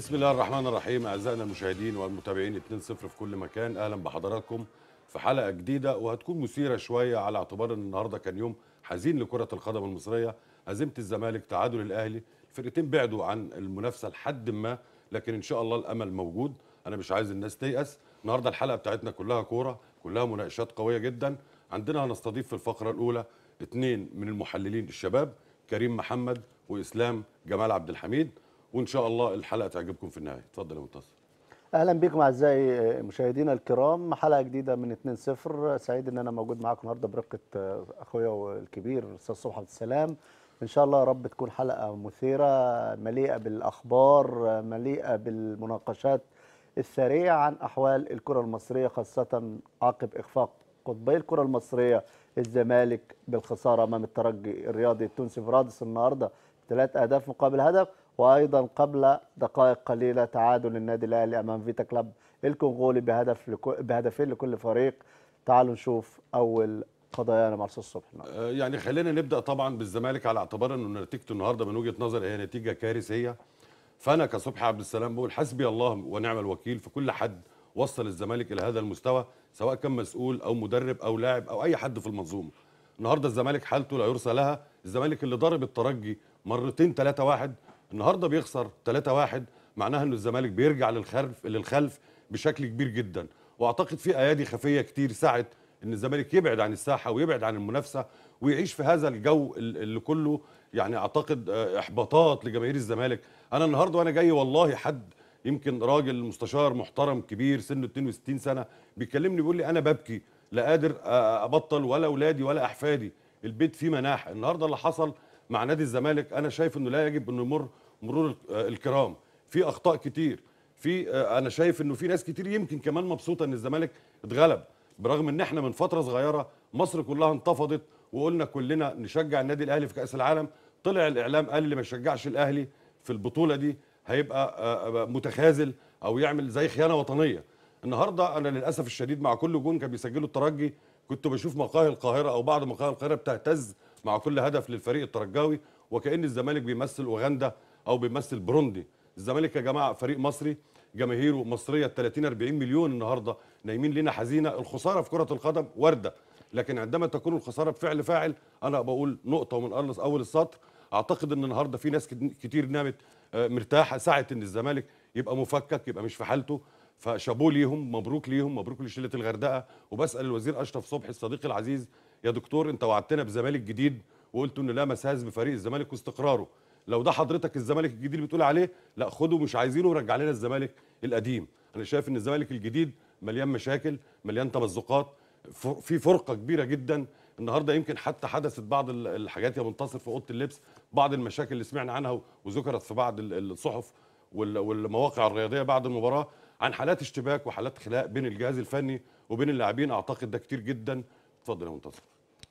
بسم الله الرحمن الرحيم اعزائنا المشاهدين والمتابعين 2-0 في كل مكان اهلا بحضراتكم في حلقه جديده وهتكون مثيره شويه على اعتبار ان النهارده كان يوم حزين لكره القدم المصريه هزيمه الزمالك تعادل الاهلي الفرقتين بعدوا عن المنافسه لحد ما لكن ان شاء الله الامل موجود انا مش عايز الناس تيأس النهارده الحلقه بتاعتنا كلها كوره كلها مناقشات قويه جدا عندنا هنستضيف في الفقره الاولى اثنين من المحللين الشباب كريم محمد واسلام جمال عبد الحميد وان شاء الله الحلقه تعجبكم في النهايه اتفضل يا منتصر اهلا بكم اعزائي مشاهدينا الكرام حلقه جديده من 2-0 سعيد ان انا موجود معاكم النهارده برقه اخويا الكبير الاستاذ صبحي عبد السلام ان شاء الله يا رب تكون حلقه مثيره مليئه بالاخبار مليئه بالمناقشات السريعه عن احوال الكره المصريه خاصه عقب اخفاق قطبي الكره المصريه الزمالك بالخساره امام الترجي الرياضي التونسي في رادس النهارده ثلاث اهداف مقابل هدف وايضا قبل دقائق قليله تعادل النادي الاهلي امام فيتا كلاب الكونغولي بهدف لكو بهدفين لكل فريق تعالوا نشوف اول قضايانا مع الاستاذ صبحي آه، يعني خلينا نبدا طبعا بالزمالك على اعتبار انه نتيجته النهارده من وجهه نظري هي نتيجه كارثيه فانا كصبحي عبد السلام بقول حسبي الله ونعم الوكيل في كل حد وصل الزمالك الى هذا المستوى سواء كان مسؤول او مدرب او لاعب او اي حد في المنظومه النهارده الزمالك حالته لا يرثى لها الزمالك اللي ضرب الترجي مرتين 3 1 النهارده بيخسر 3 1 معناها انه الزمالك بيرجع للخلف للخلف بشكل كبير جدا واعتقد في ايادي خفيه كتير ساعت ان الزمالك يبعد عن الساحه ويبعد عن المنافسه ويعيش في هذا الجو اللي كله يعني اعتقد آه، احباطات لجماهير الزمالك انا النهارده وانا جاي والله حد يمكن راجل مستشار محترم كبير سنه 62 سنه بيكلمني بيقول لي انا ببكي لا قادر آه، ابطل ولا اولادي ولا احفادي البيت فيه مناح النهارده اللي حصل مع نادي الزمالك انا شايف انه لا يجب انه يمر مرور آه، الكرام في اخطاء كتير في آه، انا شايف انه في ناس كتير يمكن كمان مبسوطه ان الزمالك اتغلب برغم ان احنا من فتره صغيره مصر كلها انتفضت وقلنا كلنا نشجع النادي الاهلي في كاس العالم طلع الاعلام قال اللي ما يشجعش الاهلي في البطوله دي هيبقى آه، آه، متخاذل او يعمل زي خيانه وطنيه النهارده انا للاسف الشديد مع كل جون كان بيسجله الترجي كنت بشوف مقاهي القاهره او بعض مقاهي القاهره بتهتز مع كل هدف للفريق الترجاوي وكان الزمالك بيمثل اوغندا او بيمثل بروندي الزمالك يا جماعه فريق مصري جماهيره مصريه 30 40 مليون النهارده نايمين لنا حزينه الخساره في كره القدم وارده لكن عندما تكون الخساره بفعل فاعل انا بقول نقطه ومن أرلس اول السطر اعتقد ان النهارده في ناس كت- كتير نامت آه، مرتاحه ساعه ان الزمالك يبقى مفكك يبقى مش في حالته فشابوه ليهم مبروك ليهم مبروك لشله الغردقه وبسال الوزير اشرف صبحي الصديق العزيز يا دكتور انت وعدتنا بزمالك جديد وقلت انه لا مساس بفريق الزمالك واستقراره لو ده حضرتك الزمالك الجديد اللي بتقول عليه لا خده مش عايزينه ورجع لنا الزمالك القديم انا شايف ان الزمالك الجديد مليان مشاكل مليان تمزقات ف- في فرقه كبيره جدا النهارده يمكن حتى حدثت بعض ال- الحاجات يا منتصر في اوضه اللبس بعض المشاكل اللي سمعنا عنها وذكرت في بعض ال- الصحف وال- والمواقع الرياضيه بعد المباراه عن حالات اشتباك وحالات خلاء بين الجهاز الفني وبين اللاعبين اعتقد ده كتير جدا اتفضل يا منتصر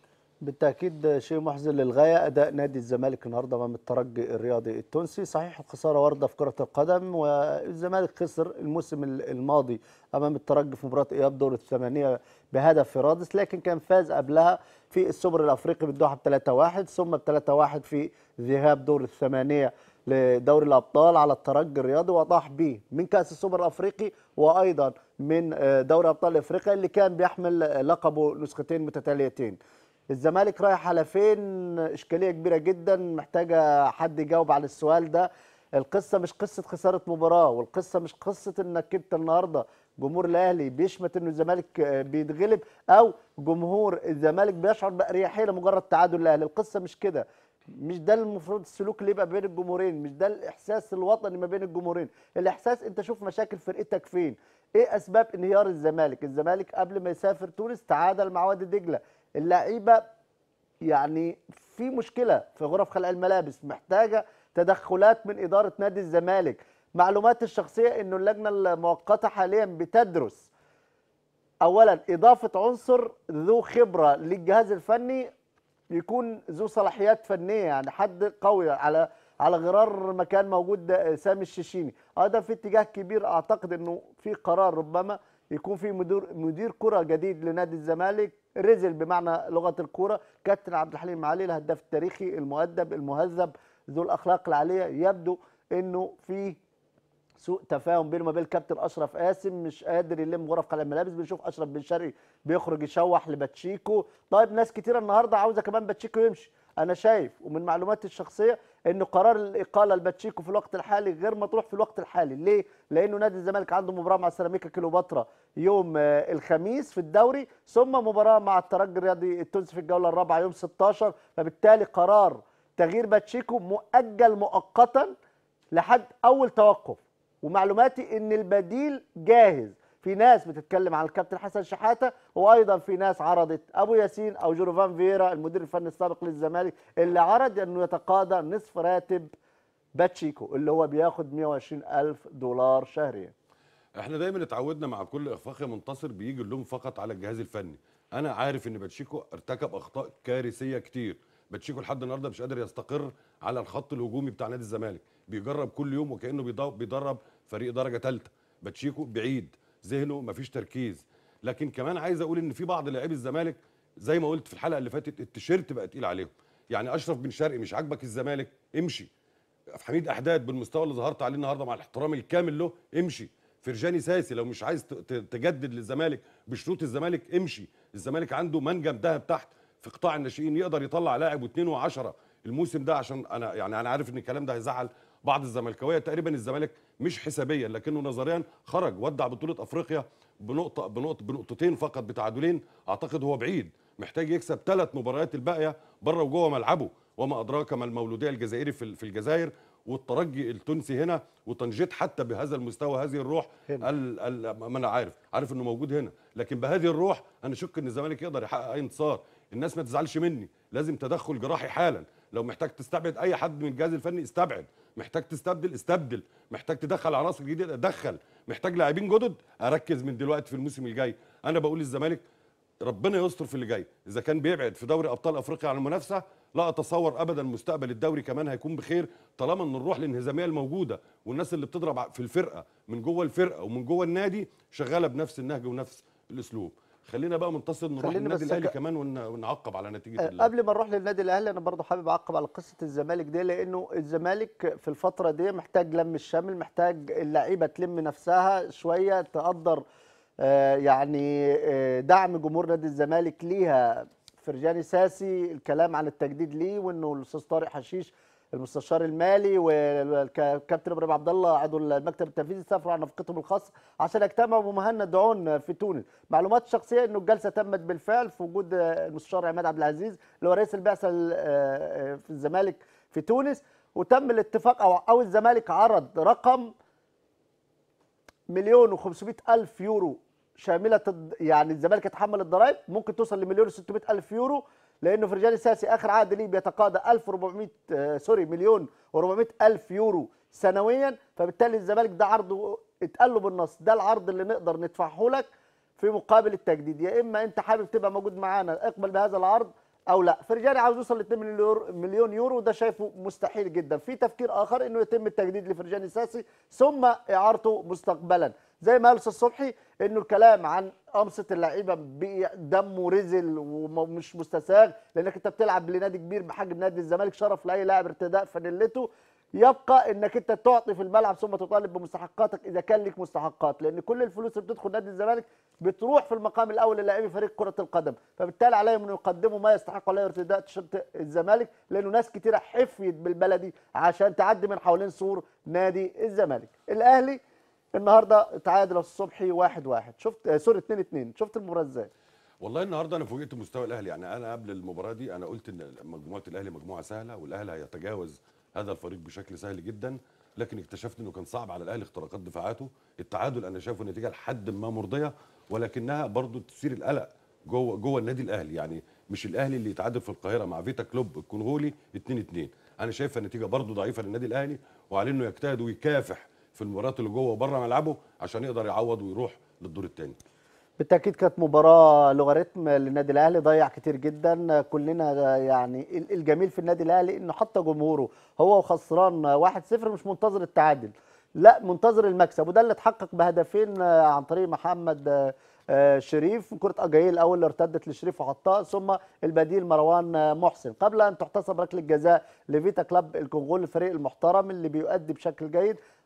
بالتاكيد شيء محزن للغايه اداء نادي الزمالك النهارده امام الترجي الرياضي التونسي صحيح الخساره وارده في كره القدم والزمالك خسر الموسم الماضي امام الترجي في مباراه اياب دور الثمانيه بهدف في رادس لكن كان فاز قبلها في السوبر الافريقي بالدوحه ب 3-1 ثم ب 3-1 في ذهاب دور الثمانيه لدوري الابطال على الترجي الرياضي وطاح به من كاس السوبر الافريقي وايضا من آه، دوري ابطال افريقيا اللي كان بيحمل آه، لقبه نسختين متتاليتين الزمالك رايح على فين اشكاليه كبيره جدا محتاجه حد يجاوب على السؤال ده القصه مش قصه خساره مباراه والقصه مش قصه انك انت النهارده جمهور الاهلي بيشمت انه الزمالك آه، بيتغلب او جمهور الزمالك بيشعر باريحيه لمجرد تعادل الاهلي القصه مش كده مش ده المفروض السلوك اللي يبقى بين الجمهورين مش ده الاحساس الوطني ما بين الجمهورين الاحساس انت شوف مشاكل فرقتك فين ايه اسباب انهيار الزمالك الزمالك قبل ما يسافر تونس تعادل مع وادي دجله اللعيبه يعني في مشكله في غرف خلع الملابس محتاجه تدخلات من اداره نادي الزمالك معلومات الشخصيه انه اللجنه المؤقته حاليا بتدرس اولا اضافه عنصر ذو خبره للجهاز الفني يكون ذو صلاحيات فنيه يعني حد قوي على على غرار مكان موجود ده سامي الششيني هذا في اتجاه كبير اعتقد انه في قرار ربما يكون في مدير مدير كره جديد لنادي الزمالك رزل بمعنى لغه الكوره كابتن عبد الحليم علي الهداف التاريخي المؤدب المهذب ذو الاخلاق العاليه يبدو انه في سوء تفاهم بينه وما بين الكابتن اشرف قاسم مش قادر يلم غرف قلع الملابس بنشوف اشرف بن شرقي بيخرج يشوح لباتشيكو طيب ناس كتيره النهارده عاوزه كمان باتشيكو يمشي انا شايف ومن معلوماتي الشخصيه ان قرار الاقاله لباتشيكو في الوقت الحالي غير مطروح في الوقت الحالي ليه لانه نادي الزمالك عنده مباراه مع سيراميكا كليوباترا يوم آه، الخميس في الدوري ثم مباراه مع الترجي الرياضي التونسي في الجوله الرابعه يوم 16 فبالتالي قرار تغيير باتشيكو مؤجل مؤقتا لحد اول توقف ومعلوماتي ان البديل جاهز في ناس بتتكلم عن الكابتن حسن شحاته وايضا في ناس عرضت ابو ياسين او جوروفان فيرا المدير الفني السابق للزمالك اللي عرض انه يتقاضى نصف راتب باتشيكو اللي هو بياخد 120 الف دولار شهريا احنا دايما اتعودنا مع كل اخفاق منتصر بيجي اللوم فقط على الجهاز الفني انا عارف ان باتشيكو ارتكب اخطاء كارثيه كتير باتشيكو لحد النهارده مش قادر يستقر على الخط الهجومي بتاع نادي الزمالك بيجرب كل يوم وكانه بيض- بيدرب فريق درجه ثالثه باتشيكو بعيد ذهنه مفيش تركيز لكن كمان عايز اقول ان في بعض لاعبي الزمالك زي ما قلت في الحلقه اللي فاتت التيشيرت بقى تقيل عليهم يعني اشرف بن شرقي مش عاجبك الزمالك امشي حميد احداد بالمستوى اللي ظهرت عليه النهارده مع الاحترام الكامل له امشي فرجاني ساسي لو مش عايز ت- ت- تجدد للزمالك بشروط الزمالك امشي الزمالك عنده منجم ذهب تحت في قطاع الناشئين يقدر يطلع لاعب واثنين وعشرة الموسم ده عشان انا يعني انا عارف ان الكلام ده هيزعل بعض الزملكاويه تقريبا الزمالك مش حسابيا لكنه نظريا خرج ودع بطوله افريقيا بنقطه بنقطه بنقطتين فقط بتعادلين اعتقد هو بعيد محتاج يكسب ثلاث مباريات الباقيه بره وجوه ملعبه وما ادراك ما المولوديه الجزائري في في الجزائر والترجي التونسي هنا وطنجيت حتى بهذا المستوى هذه الروح هنا. ال ال ما انا عارف عارف انه موجود هنا لكن بهذه الروح انا اشك ان الزمالك يقدر يحقق اي انتصار الناس ما تزعلش مني لازم تدخل جراحي حالا لو محتاج تستبعد اي حد من الجهاز الفني استبعد محتاج تستبدل استبدل محتاج تدخل عناصر جديده دخل محتاج لاعبين جدد اركز من دلوقتي في الموسم الجاي انا بقول للزمالك ربنا يستر في اللي جاي اذا كان بيبعد في دوري ابطال افريقيا عن المنافسه لا اتصور ابدا مستقبل الدوري كمان هيكون بخير طالما ان الروح الانهزاميه الموجوده والناس اللي بتضرب في الفرقه من جوه الفرقه ومن جوه النادي شغاله بنفس النهج ونفس الاسلوب خلينا بقى منتصر نروح خليني للنادي بس الاهلي أك- كمان ون- ونعقب على نتيجه آه، ال- قبل ما نروح للنادي الاهلي انا برضو حابب اعقب على قصه الزمالك دي لانه الزمالك في الفتره دي محتاج لم الشمل محتاج اللعيبه تلم نفسها شويه تقدر آه، يعني آه، دعم جمهور نادي الزمالك ليها فرجاني ساسي الكلام عن التجديد ليه وانه الاستاذ طارق حشيش المستشار المالي والكابتن ابراهيم عبد الله عضو المكتب التنفيذي سافروا على نفقتهم الخاصه عشان يجتمعوا بمهند دعون في تونس معلومات شخصيه انه الجلسه تمت بالفعل في وجود المستشار عماد عبد العزيز اللي هو رئيس البعثه ال- آه، في الزمالك في تونس وتم الاتفاق او او الزمالك عرض رقم مليون و500 الف يورو شامله الض- يعني الزمالك يتحمل الضرائب ممكن توصل لمليون و600 الف يورو لانه فرجاني ساسي اخر عقد ليه بيتقاضى 1400 آه سوري مليون و400 الف يورو سنويا فبالتالي الزمالك ده عرضه اتقال له بالنص ده العرض اللي نقدر ندفعه لك في مقابل التجديد يا اما انت حابب تبقى موجود معانا اقبل بهذا العرض او لا فرجاني عاوز يوصل ل 2 مليون يورو مليون يورو ده شايفه مستحيل جدا في تفكير اخر انه يتم التجديد لفرجاني ساسي ثم اعارته مستقبلا زي ما قال استاذ صبحي انه الكلام عن قمصه اللعيبه بي- دمه رزل ومش مستساغ لانك انت بتلعب لنادي كبير بحجم نادي الزمالك شرف لاي لاعب ارتداء فانيلته يبقى انك انت تعطي في الملعب ثم تطالب بمستحقاتك اذا كان لك مستحقات لان كل الفلوس اللي بتدخل نادي الزمالك بتروح في المقام الاول للاعبي فريق كره القدم فبالتالي عليهم ان يقدموا ما يستحق عليه ارتداء تيشيرت الزمالك لانه ناس كتيره حفيت بالبلدي عشان تعدي من حوالين سور نادي الزمالك الاهلي النهارده تعادل الصبحي واحد واحد شفت آه، سوري 2 2 شفت المباراه ازاي والله النهارده انا فوجئت بمستوى الاهلي يعني انا قبل المباراه دي انا قلت ان مجموعه الاهلي مجموعه سهله والاهلي هيتجاوز هذا الفريق بشكل سهل جدا لكن اكتشفت انه كان صعب على الاهلي اختراقات دفاعاته التعادل انا شايفه نتيجه لحد ما مرضيه ولكنها برضو تثير القلق جوه جوه النادي الاهلي يعني مش الاهلي اللي يتعادل في القاهره مع فيتا كلوب الكونغولي 2 2 انا شايفها نتيجه برضو ضعيفه للنادي الاهلي وعليه انه يجتهد ويكافح في المباريات اللي جوه وبره ملعبه عشان يقدر يعوض ويروح للدور الثاني بالتاكيد كانت مباراه لوغاريتم للنادي الاهلي ضيع كتير جدا كلنا يعني ال- الجميل في النادي الاهلي انه حتى جمهوره هو خسران 1-0 مش منتظر التعادل لا منتظر المكسب وده اللي اتحقق بهدفين آه، عن طريق محمد آه، آه، شريف كرة أجايل الأول اللي ارتدت لشريف وحطها ثم البديل مروان آه، محسن قبل أن تحتسب ركلة جزاء لفيتا كلاب الكونغولي الفريق المحترم اللي بيؤدي بشكل جيد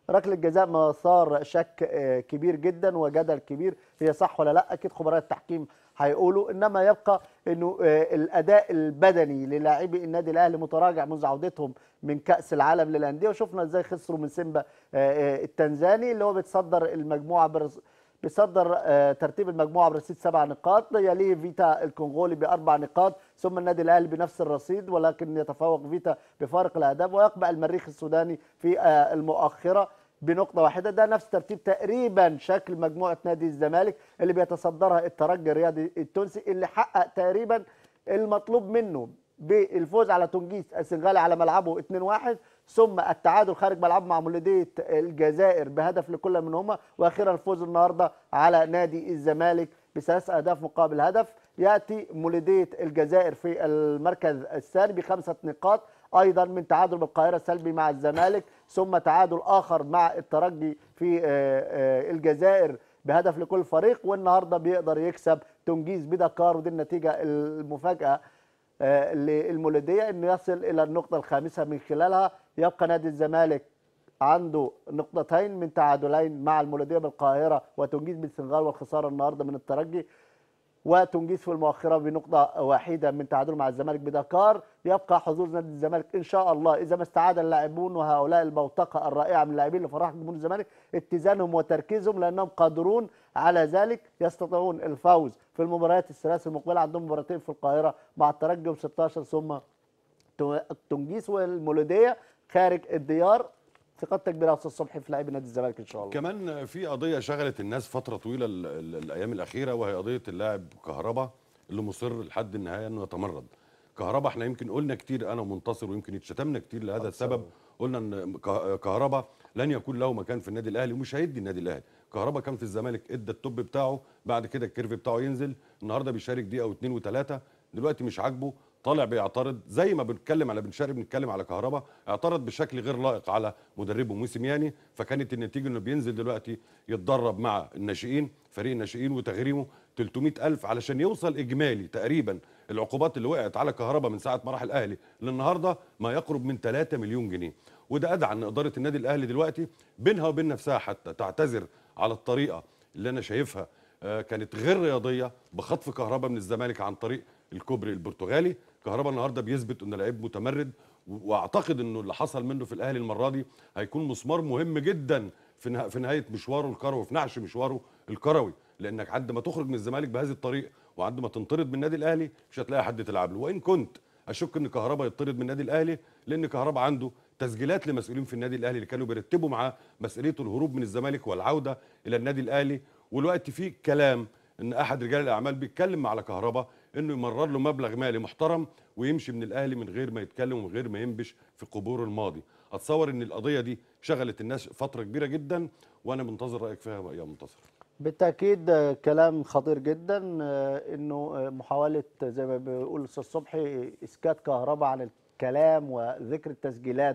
ركله جزاء مثار شك آه، كبير جدا وجدل كبير هي صح ولا لا اكيد خبراء التحكيم هيقولوا انما يبقى انه آه، الاداء البدني للاعبي النادي الاهلي متراجع منذ عودتهم من كاس العالم للانديه وشفنا ازاي خسروا من سيمبا آه، آه، التنزاني اللي هو بيتصدر المجموعه برز بيصدر آه، ترتيب المجموعه برصيد سبع نقاط يليه فيتا الكونغولي باربع نقاط ثم النادي الاهلي بنفس الرصيد ولكن يتفوق فيتا بفارق الاهداف ويقبع المريخ السوداني في آه، المؤخره بنقطة واحدة ده نفس ترتيب تقريبا شكل مجموعة نادي الزمالك اللي بيتصدرها الترجي الرياضي التونسي اللي حقق تقريبا المطلوب منه بالفوز على تونجيس السنغالي على ملعبه 2-1 ثم التعادل خارج ملعبه مع مولودية الجزائر بهدف لكل منهما واخيرا الفوز النهارده على نادي الزمالك بثلاث اهداف مقابل هدف ياتي مولودية الجزائر في المركز الثاني بخمسة نقاط ايضا من تعادل بالقاهره السلبي مع الزمالك ثم تعادل اخر مع الترجي في آه، آه، الجزائر بهدف لكل فريق والنهارده بيقدر يكسب تونجيز بدكار ودي النتيجه المفاجاه آه، للمولوديه انه يصل الى النقطه الخامسه من خلالها يبقى نادي الزمالك عنده نقطتين من تعادلين مع المولوديه بالقاهره وتونجيز بالسنغال والخساره النهارده من الترجي وتونجيز في المؤخره بنقطه واحده من تعادل مع الزمالك بدكار يبقى حظوظ نادي الزمالك ان شاء الله اذا ما استعاد اللاعبون وهؤلاء البوتقه الرائعه من اللاعبين اللي فرحوا جمهور الزمالك اتزانهم وتركيزهم لانهم قادرون على ذلك يستطيعون الفوز في المباريات الثلاث المقبله عندهم مباراتين في القاهره مع الترجي يوم 16 ثم تو- تونجيس والمولوديه خارج الديار ثقتك كبيره يا استاذ صبحي في لاعبي نادي الزمالك ان شاء الله كمان في قضيه شغلت الناس فتره طويله ال- ال- الايام الاخيره وهي قضيه اللاعب كهربا اللي مصر لحد النهايه انه يتمرد كهربا احنا يمكن قلنا كتير انا ومنتصر ويمكن اتشتمنا كتير لهذا السبب قلنا ان ك- كهربا لن يكون له مكان في النادي الاهلي ومش هيدي النادي الاهلي كهربا كان في الزمالك ادى التوب بتاعه بعد كده الكيرف بتاعه ينزل النهارده بيشارك دقيقه واثنين وثلاثه دلوقتي مش عاجبه طالع بيعترض زي ما بنتكلم على بن شرقي بنتكلم على كهربا اعترض بشكل غير لائق على مدربه موسيمياني فكانت النتيجه انه بينزل دلوقتي يتدرب مع الناشئين فريق الناشئين وتغريمه 300 ألف علشان يوصل إجمالي تقريبا العقوبات اللي وقعت على كهربا من ساعة ما راح الأهلي للنهاردة ما يقرب من 3 مليون جنيه وده أدعى أن إدارة النادي الأهلي دلوقتي بينها وبين نفسها حتى تعتذر على الطريقة اللي أنا شايفها آه، كانت غير رياضية بخطف كهربا من الزمالك عن طريق الكوبري البرتغالي كهربا النهارده بيثبت انه لعيب متمرد و- واعتقد انه اللي حصل منه في الاهلي المره دي هيكون مسمار مهم جدا في نه- في نهايه مشواره الكروي في نعش مشواره الكروي لانك عند ما تخرج من الزمالك بهذه الطريقه وعند ما تنطرد من النادي الاهلي مش هتلاقي حد تلعب له وان كنت اشك ان كهربا يطرد من النادي الاهلي لان كهربا عنده تسجيلات لمسؤولين في النادي الاهلي اللي كانوا بيرتبوا معاه مسؤوليه الهروب من الزمالك والعوده الى النادي الاهلي والوقت في كلام ان احد رجال الاعمال بيتكلم على كهربا انه يمرر له مبلغ مالي محترم ويمشي من الاهلي من غير ما يتكلم ومن غير ما ينبش في قبور الماضي اتصور ان القضيه دي شغلت الناس فتره كبيره جدا وانا منتظر رايك فيها يا منتصر بالتاكيد آه، كلام خطير جدا آه، انه آه، محاوله زي ما بيقول الاستاذ صبحي اسكات كهرباء عن الكلام وذكر التسجيلات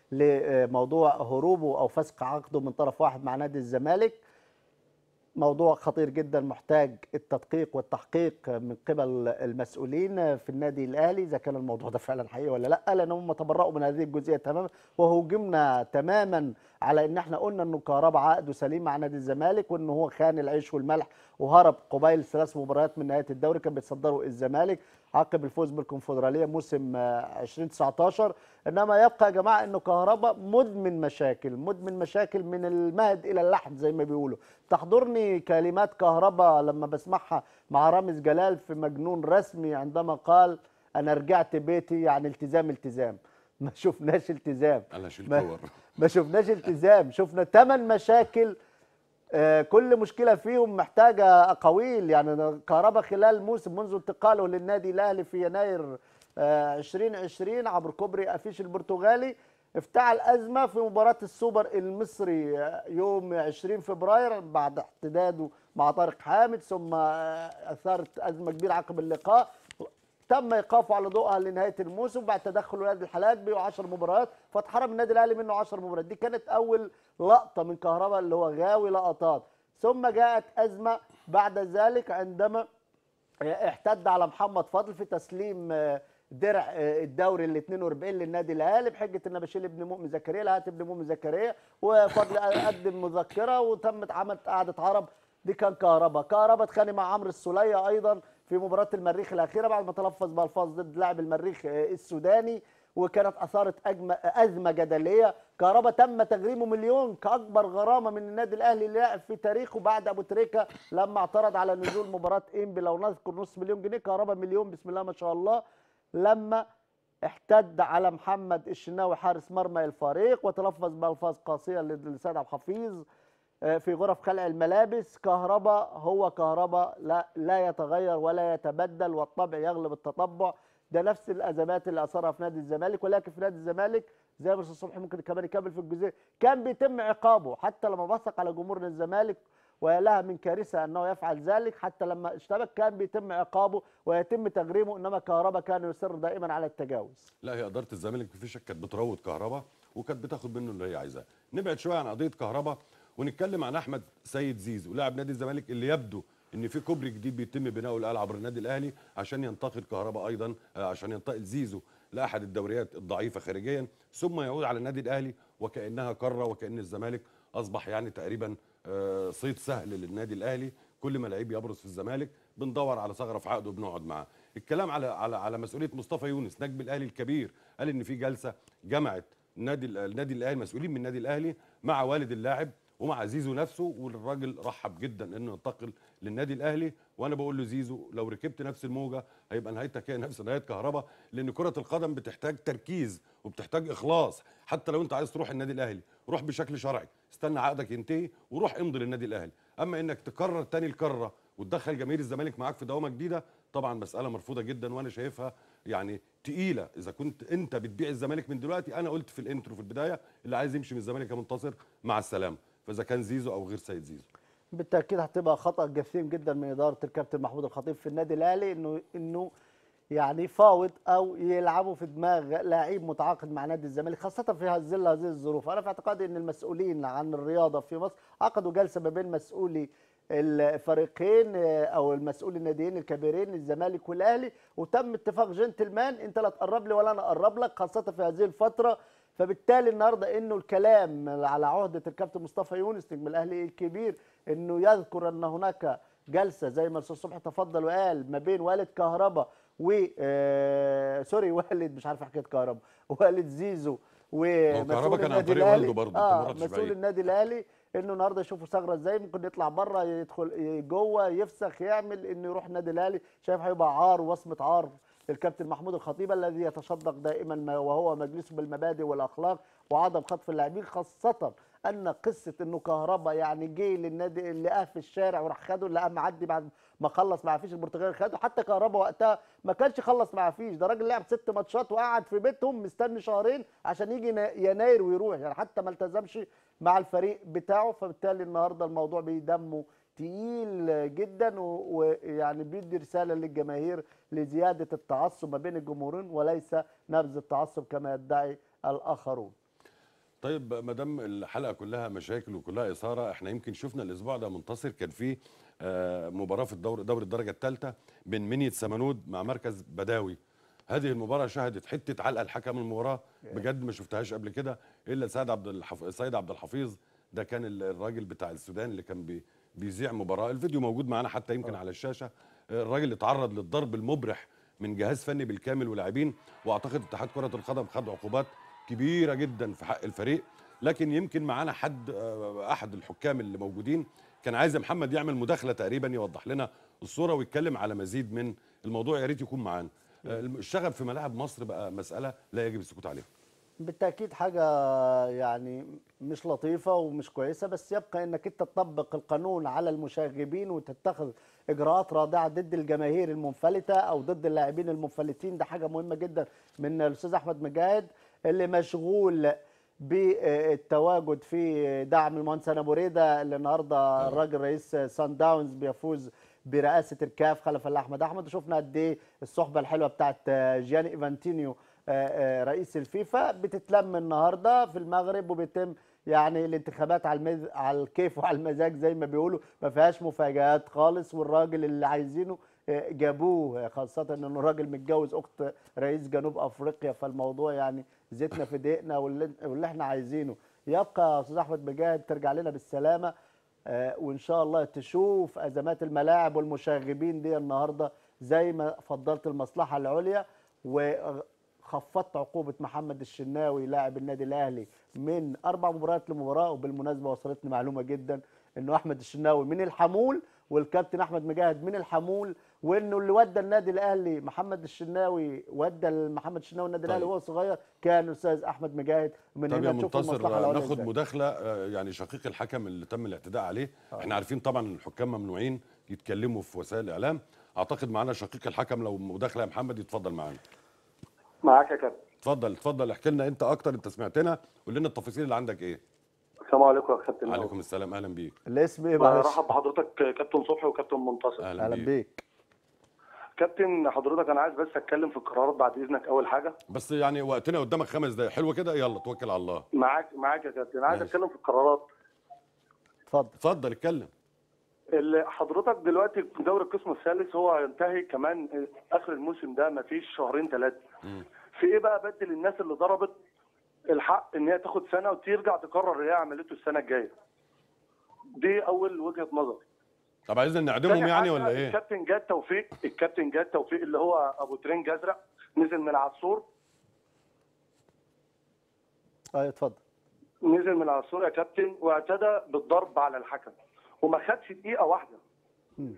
لموضوع هروبه او فسخ عقده من طرف واحد مع نادي الزمالك موضوع خطير جدا محتاج التدقيق والتحقيق من قبل المسؤولين في النادي الاهلي اذا كان الموضوع ده فعلا حقيقي ولا لا لان هم تبرؤوا من هذه الجزئيه تماما وهوجمنا تماما على ان احنا قلنا انه كهربا عقده سليم مع نادي الزمالك وان هو خان العيش والملح وهرب قبيل ثلاث مباريات من نهايه الدوري كان بيتصدروا الزمالك عقب الفوز بالكونفدراليه موسم آه، 2019 انما يبقى يا جماعه انه كهربا مدمن مشاكل مدمن مشاكل من المهد الى اللحد زي ما بيقولوا تحضرني كلمات كهربا لما بسمعها مع رامز جلال في مجنون رسمي عندما قال انا رجعت بيتي يعني التزام التزام ما شفناش التزام انا شيل ما- كور ما شفناش التزام شفنا ثمان مشاكل آه، كل مشكله فيهم محتاجه اقاويل يعني كهربا خلال موسم منذ انتقاله للنادي الاهلي في يناير آه، 2020 عبر كوبري افيش البرتغالي افتعل ازمه في مباراه السوبر المصري آه، يوم 20 فبراير بعد احتداده مع طارق حامد ثم آه، اثارت ازمه كبيره عقب اللقاء تم ايقافه على ضوءها لنهايه الموسم بعد تدخل ولاد الحلال بيه 10 مباريات فاتحرم النادي الاهلي منه 10 مباريات دي كانت اول لقطه من كهرباء اللي هو غاوي لقطات ثم جاءت ازمه بعد ذلك عندما احتد على محمد فضل في تسليم آه، درع آه، الدوري ال 42 للنادي الاهلي بحجه ان بشيل ابن مؤمن زكريا لا هات ابن مؤمن زكريا وفضل قدم مذكره وتمت عملت قعده عرب دي كان كهربا كهربا اتخانق مع عمرو السوليه ايضا في مباراه المريخ الاخيره بعد ما تلفظ بالفاظ ضد لاعب المريخ آه، السوداني وكانت اثارت أجم... ازمه جدليه كهربا تم تغريمه مليون كاكبر غرامه من النادي الاهلي لاعب في تاريخه بعد ابو تريكه لما اعترض على نزول مباراه انبي لو نذكر نص مليون جنيه كهربا مليون بسم الله ما شاء الله لما احتد على محمد الشناوي حارس مرمى الفريق وتلفظ بألفاظ قاسية لسيد عبد الحفيظ آه، في غرف خلع الملابس كهرباء هو كهرباء لا لا يتغير ولا يتبدل والطبع يغلب التطبع ده نفس الازمات اللي اثرها في نادي الزمالك ولكن في نادي الزمالك زي ما الاستاذ صبحي ممكن كمان يكمل في الجزئيه كان بيتم عقابه حتى لما بثق على جمهور نادي الزمالك ولها من كارثه انه يفعل ذلك حتى لما اشتبك كان بيتم عقابه ويتم تغريمه انما كهربا كان يصر دائما على التجاوز لا هي اداره الزمالك في شك كانت بتروض كهربا وكانت بتاخد منه اللي هي عايزاه نبعد شويه عن قضيه كهربا ونتكلم عن احمد سيد زيزو لاعب نادي الزمالك اللي يبدو ان في كوبري جديد بيتم بناؤه الان عبر النادي الاهلي عشان ينتقل كهربا ايضا آه، عشان ينتقل زيزو لاحد الدوريات الضعيفه خارجيا ثم يعود على النادي الاهلي وكانها قاره وكان الزمالك اصبح يعني تقريبا آه، صيد سهل للنادي الاهلي كل ما لعيب يبرز في الزمالك بندور على ثغره في عقده وبنقعد معاه الكلام على على على مسؤوليه مصطفى يونس نجم الاهلي الكبير قال ان في جلسه جمعت النادي النادي الاهلي مسؤولين من النادي الاهلي مع والد اللاعب ومع زيزو نفسه والراجل رحب جدا انه ينتقل للنادي الاهلي وانا بقول له زيزو لو ركبت نفس الموجه هيبقى نهايتك هي نفس نهايه كهربا لان كره القدم بتحتاج تركيز وبتحتاج اخلاص حتى لو انت عايز تروح النادي الاهلي روح بشكل شرعي استنى عقدك ينتهي وروح امضي للنادي الاهلي اما انك تكرر تاني الكره وتدخل جماهير الزمالك معاك في دوامه جديده طبعا مساله مرفوضه جدا وانا شايفها يعني تقيله اذا كنت انت بتبيع الزمالك من دلوقتي انا قلت في الانترو في البدايه اللي عايز يمشي من الزمالك يا منتصر مع السلامه فاذا كان زيزو او غير سيد زيزو بالتاكيد هتبقى خطا جسيم جدا من اداره الكابتن محمود الخطيب في النادي الاهلي انه انه يعني يفاوض او يلعبوا في دماغ لاعب متعاقد مع نادي الزمالك خاصه في هذه هذه الظروف انا في اعتقادي ان المسؤولين عن الرياضه في مصر عقدوا جلسه ما بين مسؤولي الفريقين آه، او المسؤول الناديين الكبيرين الزمالك والاهلي وتم اتفاق جنتلمان انت لا تقرب لي ولا انا اقرب لك خاصه في هذه الفتره فبالتالي النهارده انه الكلام على عهده الكابتن مصطفى يونس نجم الاهلي الكبير انه يذكر ان هناك جلسه زي ما الاستاذ صبحي تفضل وقال ما بين والد كهربا و آه سوري والد مش عارف حكايه كهربا والد زيزو كهربا ومسؤول كان عن النادي طريق الاهلي والده برضه، اه أنت ما رحتش مسؤول بعيد. النادي الاهلي انه النهارده يشوفوا ثغره ازاي ممكن يطلع بره يدخل جوه يفسخ يعمل انه يروح النادي الاهلي شايف هيبقى عار وصمه عار للكابتن محمود الخطيب الذي يتشدق دائما ما وهو مجلسه بالمبادئ والاخلاق وعدم خطف اللاعبين خاصه ان قصه انه كهربا يعني جه للنادي اللي قاه في الشارع وراح خده اللي قام معدي بعد ما خلص مع فيش البرتغالي خده حتى كهربا وقتها ما كانش خلص مع فيش ده راجل لعب ست ماتشات وقعد في بيتهم مستني شهرين عشان يجي نا- يناير ويروح يعني حتى ما التزمش مع الفريق بتاعه فبالتالي النهارده الموضوع بيدمه تقيل جدا و- ويعني بيدي رساله للجماهير لزياده التعصب ما بين الجمهورين وليس نبذ التعصب كما يدعي الاخرون طيب ما دام الحلقه كلها مشاكل وكلها اثاره احنا يمكن شفنا الاسبوع ده منتصر كان في آه، مباراه في الدور دوري الدرجه الثالثه بين منية سمنود مع مركز بداوي هذه المباراه شهدت حته علقه الحكم المباراه بجد ما شفتهاش قبل كده الا سيد عبد الحف... سيد عبد الحفيظ ده كان ال- الراجل بتاع السودان اللي كان بي... بيذيع مباراه الفيديو موجود معانا حتى يمكن على الشاشه آه، الراجل اللي اتعرض للضرب المبرح من جهاز فني بالكامل ولاعبين واعتقد اتحاد كره القدم خد عقوبات كبيره جدا في حق الفريق لكن يمكن معانا حد آه، احد الحكام اللي موجودين كان عايز يا محمد يعمل مداخله تقريبا يوضح لنا الصوره ويتكلم على مزيد من الموضوع يا ريت يكون معانا آه، الشغب في ملاعب مصر بقى مساله لا يجب السكوت عليها بالتاكيد حاجه يعني مش لطيفه ومش كويسه بس يبقى انك انت تطبق القانون على المشاغبين وتتخذ اجراءات رادعه ضد الجماهير المنفلته او ضد اللاعبين المنفلتين ده حاجه مهمه جدا من الاستاذ احمد مجاهد اللي مشغول بالتواجد في دعم المهندس انا بريده اللي النهارده الراجل رئيس سان داونز بيفوز برئاسه الكاف خلف الله احمد احمد وشفنا قد ايه الصحبه الحلوه بتاعت جياني ايفانتينيو آه، آه، رئيس الفيفا بتتلم النهارده في المغرب وبيتم يعني الانتخابات على المز... على الكيف وعلى المزاج زي ما بيقولوا ما فيهاش مفاجآت خالص والراجل اللي عايزينه آه، جابوه خاصه انه راجل متجوز اخت رئيس جنوب افريقيا فالموضوع يعني زيتنا في دقيقنا واللي, واللي احنا عايزينه يبقى يا استاذ احمد مجاهد ترجع لنا بالسلامه آه، وان شاء الله تشوف ازمات الملاعب والمشاغبين دي النهارده زي ما فضلت المصلحه العليا وخفضت عقوبه محمد الشناوي لاعب النادي الاهلي من اربع مباريات لمباراه وبالمناسبه وصلتني معلومه جدا انه احمد الشناوي من الحمول والكابتن احمد مجاهد من الحمول وانه اللي ودى النادي الاهلي محمد الشناوي ودى محمد الشناوي النادي الاهلي طيب. وهو صغير كان الاستاذ احمد مجاهد من طب يا هنا تشوف المصلحه منتصر العليا ناخد إزاي. مداخله آه، يعني شقيق الحكم اللي تم الاعتداء عليه احنا عارفين طبعا ان الحكام ممنوعين يتكلموا في وسائل الاعلام اعتقد معانا شقيق الحكم لو مداخله يا محمد يتفضل معانا معاك يا كابتن اتفضل اتفضل احكي لنا انت اكتر انت سمعتنا قول لنا التفاصيل اللي عندك ايه السلام عليكم يا كابتن عليكم السلام اهلا بيك الاسم ايه معلش برحب بحضرتك كابتن صبحي وكابتن منتصر اهلا, اهلا بيك. بيك كابتن حضرتك انا عايز بس اتكلم في القرارات بعد اذنك اول حاجه بس يعني وقتنا قدامك خمس دقايق حلو كده يلا توكل على الله معاك معاك يا كابتن عايز ماشي. اتكلم في القرارات اتفضل اتفضل اتكلم اللي حضرتك دلوقتي دوري القسم الثالث هو هينتهي كمان اخر الموسم ده مفيش شهرين ثلاثه مم. في ايه بقى بدل الناس اللي ضربت الحق ان هي تاخد سنه وترجع تكرر اللي هي عملته السنه الجايه دي اول وجهه نظر طب عايزين نعدمهم تاني يعني حاجة، ولا ايه الكابتن جاد توفيق الكابتن جاد توفيق اللي هو ابو ترنج ازرق نزل من العصور ايوه اتفضل نزل من العصور يا كابتن واعتدى بالضرب على الحكم وما خدش دقيقه واحده مم.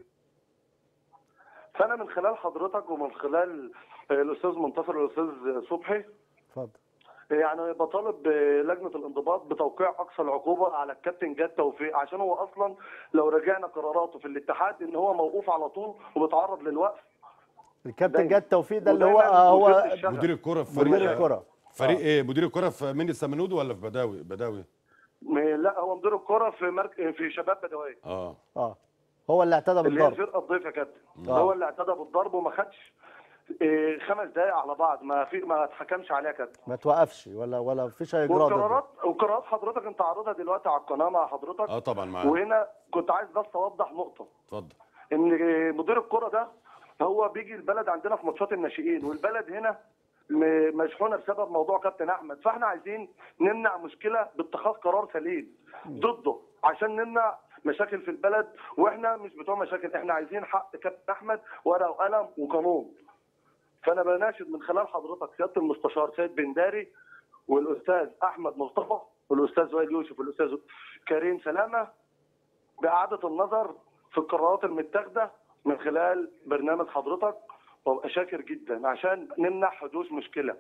فانا من خلال حضرتك ومن خلال الاستاذ منتصر والاستاذ صبحي اتفضل يعني بطالب لجنه الانضباط بتوقيع اقصى العقوبه على الكابتن جاد توفيق عشان هو اصلا لو راجعنا قراراته في الاتحاد ان هو موقوف على طول وبيتعرض للوقف الكابتن دايما. جاد توفيق ده اللي هو ودايما آه، هو وزير الشغل. مدير الكرة في فريق مدير الكره فريق ايه مدير الكرة في مين السمنود ولا في بداوي بداوي م- لا هو مدير الكره في مرك... في شباب بدويه اه اه هو اللي اعتدى اللي هي بالضرب الفرقه الضيفه يا كابتن آه. هو اللي اعتدى بالضرب وما خدش إيه، خمس دقائق على بعض ما في ما اتحكمش عليها يا كابتن ما توقفش ولا ولا فيش اي اجراء ضده وقرارات وقرارات حضرتك انت عارضها دلوقتي على القناه مع حضرتك اه طبعا معاك وهنا كنت عايز بس اوضح نقطه اتفضل ان مدير الكره ده هو بيجي البلد عندنا في ماتشات الناشئين والبلد هنا م- مشحونه بسبب موضوع كابتن احمد فاحنا عايزين نمنع مشكله باتخاذ قرار سليم ضده عشان نمنع مشاكل في البلد واحنا مش بتوع مشاكل احنا عايزين حق كابتن احمد ورقه وقلم وقانون فانا بناشد من خلال حضرتك سياده المستشار سيد بنداري والاستاذ احمد مصطفى والاستاذ وائل يوسف والاستاذ كريم سلامه باعاده النظر في القرارات المتاخده من خلال برنامج حضرتك وابقى شاكر جدا عشان نمنع حدوث مشكله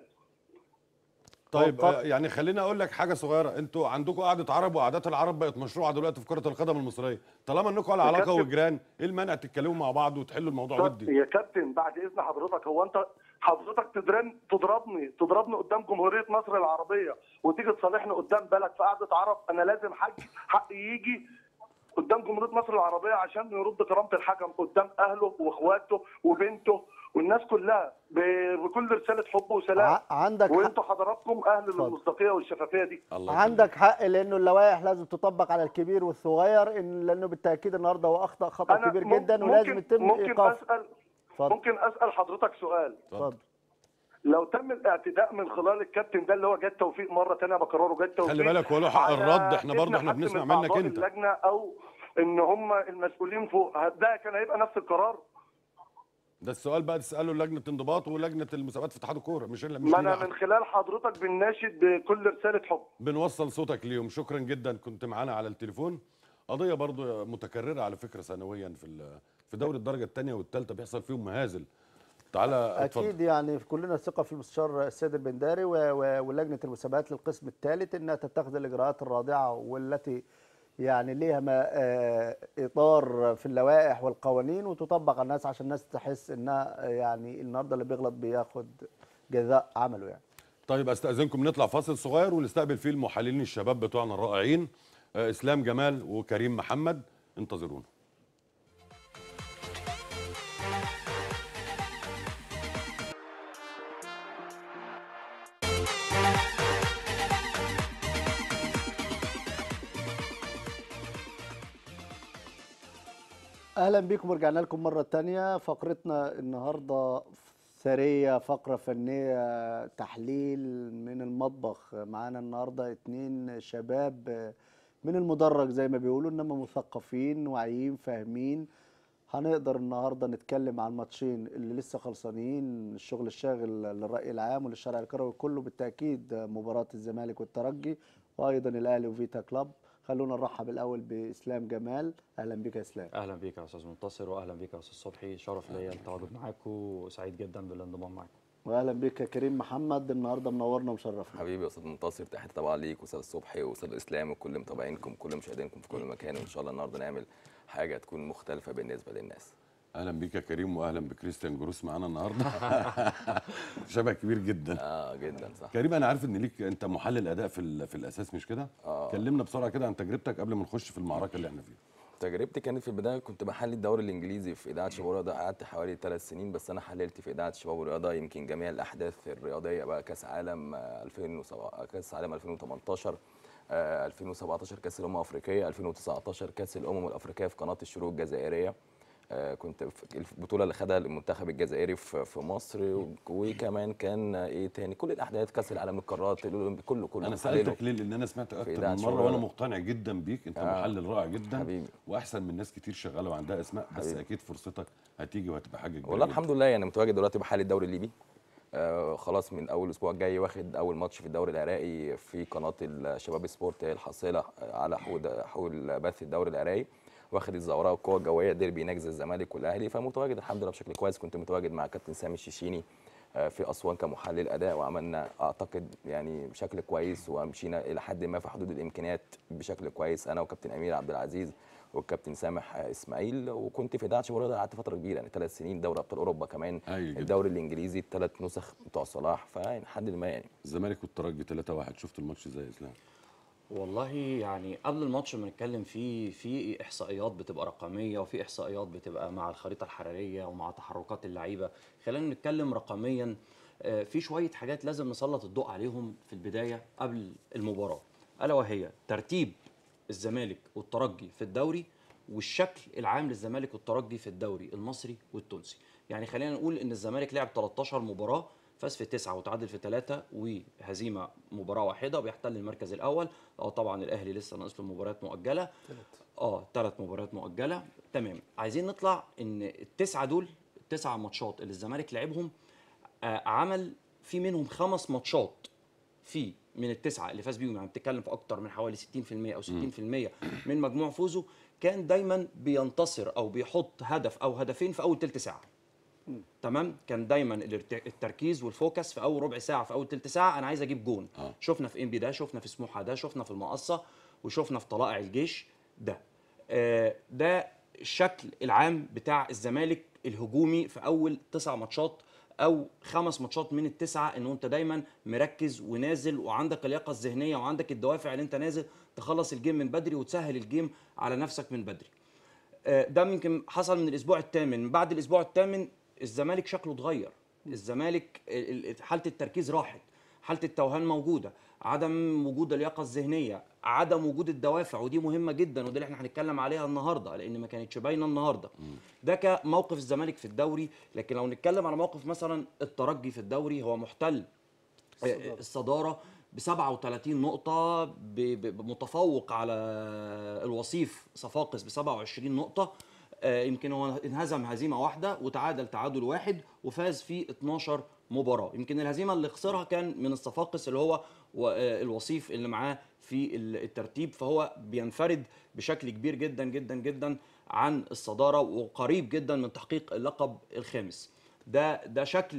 طيب طب- آه، يعني خليني اقول لك حاجه صغيره انتوا عندكم قعده عرب وقعدات العرب بقت مشروعه دلوقتي في كره القدم المصريه طالما انكم على يا علاقه كابتن. وجيران ايه المانع تتكلموا مع بعض وتحلوا الموضوع طب ودي يا كابتن بعد اذن حضرتك هو انت حضرتك تضرب تضربني تضربني قدام جمهوريه مصر العربيه وتيجي تصالحني قدام بلد في قعده عرب انا لازم حق حقي يجي قدام جمهوريه مصر العربيه عشان يرد كرامه الحكم قدام اهله واخواته وبنته والناس كلها ب- بكل رساله حب وسلام ع- عندك حق وانتوا حضراتكم اهل اتفضل. للمصداقيه والشفافيه دي الله عندك حق لانه اللوائح لازم تطبق على الكبير والصغير إن لانه بالتاكيد النهارده هو اخطا خطا انا كبير مم- جدا ولازم ممكن يتم ممكن ايقافه اسال اتفضل ممكن اسال حضرتك سؤال اتفضل لو تم الاعتداء من خلال الكابتن ده اللي هو جاد توفيق مره ثانيه بكرره جاد توفيق خلي بالك هو له حق على الرد احنا برضه إذن احنا حد من بنسمع منك أعضاء انت اللجنه او ان هم المسؤولين فوق ده كان هيبقى نفس القرار ده السؤال بقى تساله لجنه انضباط ولجنه المسابقات في اتحاد الكوره مش الا مش ما لينا انا من خلال حضرتك بنناشد بكل رساله حب بنوصل صوتك ليهم شكرا جدا كنت معانا على التليفون قضيه برضو متكرره على فكره سنويا في ال- في دوري الدرجه الثانيه والثالثه بيحصل فيهم مهازل تعالى اتفضل اكيد يعني كلنا ثقه في المستشار السيد البنداري و- و- ولجنه المسابقات للقسم الثالث انها تتخذ الاجراءات الرادعه والتي يعني ليها ما آه، اطار في اللوائح والقوانين وتطبق على الناس عشان الناس تحس انها آه، يعني النهارده اللي بيغلط بياخد جزاء عمله يعني طيب استاذنكم نطلع فاصل صغير ونستقبل فيه المحللين الشباب بتوعنا الرائعين آه، اسلام جمال وكريم محمد انتظرونا اهلا بكم ورجعنا لكم مره تانية فقرتنا النهارده ثريه فقره فنيه تحليل من المطبخ معانا النهارده اتنين شباب من المدرج زي ما بيقولوا انما مثقفين واعيين فاهمين هنقدر النهارده نتكلم عن الماتشين اللي لسه خلصانين الشغل الشاغل للراي العام وللشارع الكروي كله بالتاكيد مباراه الزمالك والترجي وايضا الاهلي وفيتا كلاب خلونا نرحب الاول باسلام جمال اهلا بك يا اسلام اهلا بيك يا استاذ منتصر واهلا بيك يا استاذ صبحي شرف ليا التواجد معاكم وسعيد جدا بالانضمام معاكم واهلا بك يا كريم محمد النهارده منورنا ومشرفنا حبيبي يا استاذ منتصر تحياتي طبعا ليك واستاذ صبحي واستاذ اسلام وكل متابعينكم كل مشاهدينكم في كل مكان وان شاء الله النهارده نعمل حاجه تكون مختلفه بالنسبه للناس اهلا بيك يا كريم واهلا بكريستيان جروس معانا النهارده شبه كبير جدا اه جدا صح كريم انا عارف ان ليك انت محلل اداء في ال- في الاساس مش كده آه. كلمنا بسرعه كده عن تجربتك قبل ما نخش في المعركه اللي احنا فيها تجربتي كانت في البدايه كنت بحلل الدوري الانجليزي في اذاعه شباب الرياضه قعدت حوالي ثلاث سنين بس انا حللت في اذاعه شباب الرياضه يمكن جميع الاحداث الرياضيه بقى كاس عالم آه، 2007 كاس عالم 2018 آه، 2017 كاس الامم الافريقيه 2019 كاس الامم الافريقيه في قناه الشروق الجزائريه آه، كنت في البطوله اللي خدها المنتخب الجزائري في في مصر و- وكمان كان آه، ايه تاني كل الاحداث كاس العالم للقارات الأولمبي، كله كله انا محلله. سالتك ليه لان انا سمعت اكتر إذاعة من شباب مره وانا الرياضة. مقتنع جدا بيك انت آه. محلل رائع جدا حبيبي. واحسن من ناس كتير شغاله وعندها اسماء بس حبيبي. اكيد فرصتك هتيجي وهتبقى حاجه كبيره والله جداً. الحمد لله يعني متواجد دلوقتي بحال الدوري الليبي آه خلاص من اول الاسبوع الجاي واخد اول ماتش في الدوري العراقي في قناه الشباب سبورت الحاصله على حول حول بث الدوري العراقي واخد الزوراء والقوه الجويه ديربي نجز الزمالك والاهلي فمتواجد الحمد لله بشكل كويس كنت متواجد مع كابتن سامي الشيشيني آه، في اسوان كمحلل اداء وعملنا اعتقد يعني بشكل كويس ومشينا الى حد ما في حدود الامكانيات بشكل كويس انا وكابتن امير عبد العزيز والكابتن سامح اسماعيل وكنت في اذاعه شباب الرياضة قعدت فتره كبيره يعني ثلاث سنين دوري ابطال اوروبا كمان هايل جدا. الدوري الانجليزي الثلاث نسخ بتوع صلاح فيعني لحد ما يعني الزمالك والترجي 3 1 شفت الماتش ازاي يا اسلام والله يعني قبل الماتش ما نتكلم فيه في احصائيات بتبقى رقميه وفي احصائيات بتبقى مع الخريطه الحراريه ومع تحركات اللعيبه خلينا نتكلم رقميا آه، في شويه حاجات لازم نسلط الضوء عليهم في البدايه قبل المباراه الا وهي ترتيب الزمالك والترجي في الدوري والشكل العام للزمالك والترجي في الدوري المصري والتونسي يعني خلينا نقول ان الزمالك لعب 13 مباراه فاز في تسعة وتعادل في ثلاثة وهزيمة مباراة واحدة وبيحتل المركز الأول اه طبعا الأهلي لسه ناقص له مباريات مؤجلة اه ثلاث مباريات مؤجلة تمام عايزين نطلع إن التسعة دول التسعة ماتشات اللي الزمالك لعبهم آه عمل في منهم خمس ماتشات في من التسعه اللي فاز بيهم يعني بتتكلم في اكتر من حوالي 60% او 60% من مجموع فوزه كان دايما بينتصر او بيحط هدف او هدفين في اول ثلث ساعه تمام كان دايما الارت- التركيز والفوكس في اول ربع ساعه في اول ثلث ساعه انا عايز اجيب جون آه. شفنا في انبي ده شفنا في سموحه ده شفنا في المقصه وشفنا في طلائع الجيش ده آه ده الشكل العام بتاع الزمالك الهجومي في اول تسع ماتشات او خمس ماتشات من التسعه انه انت دايما مركز ونازل وعندك اللياقه الذهنيه وعندك الدوافع اللي انت نازل تخلص الجيم من بدري وتسهل الجيم على نفسك من بدري آه، ده يمكن حصل من الاسبوع الثامن من بعد الاسبوع الثامن الزمالك شكله اتغير الزمالك ال- ال- حاله التركيز راحت حاله التوهان موجوده عدم وجود اللياقه الذهنيه عدم وجود الدوافع ودي مهمه جدا وده اللي احنا هنتكلم عليها النهارده لان ما كانتش باينه النهارده ده كموقف الزمالك في الدوري لكن لو نتكلم على موقف مثلا الترجي في الدوري هو محتل الصدارة, الصدارة ب 37 نقطة ب- ب- متفوق على الوصيف صفاقس ب 27 نقطة آه، يمكن هو انهزم هزيمة واحدة وتعادل تعادل واحد وفاز في 12 مباراة يمكن الهزيمة اللي خسرها كان من الصفاقس اللي هو و- آه، الوصيف اللي معاه في ال- الترتيب فهو بينفرد بشكل كبير جدا جدا جدا عن الصدارة وقريب جدا من تحقيق اللقب الخامس ده ده شكل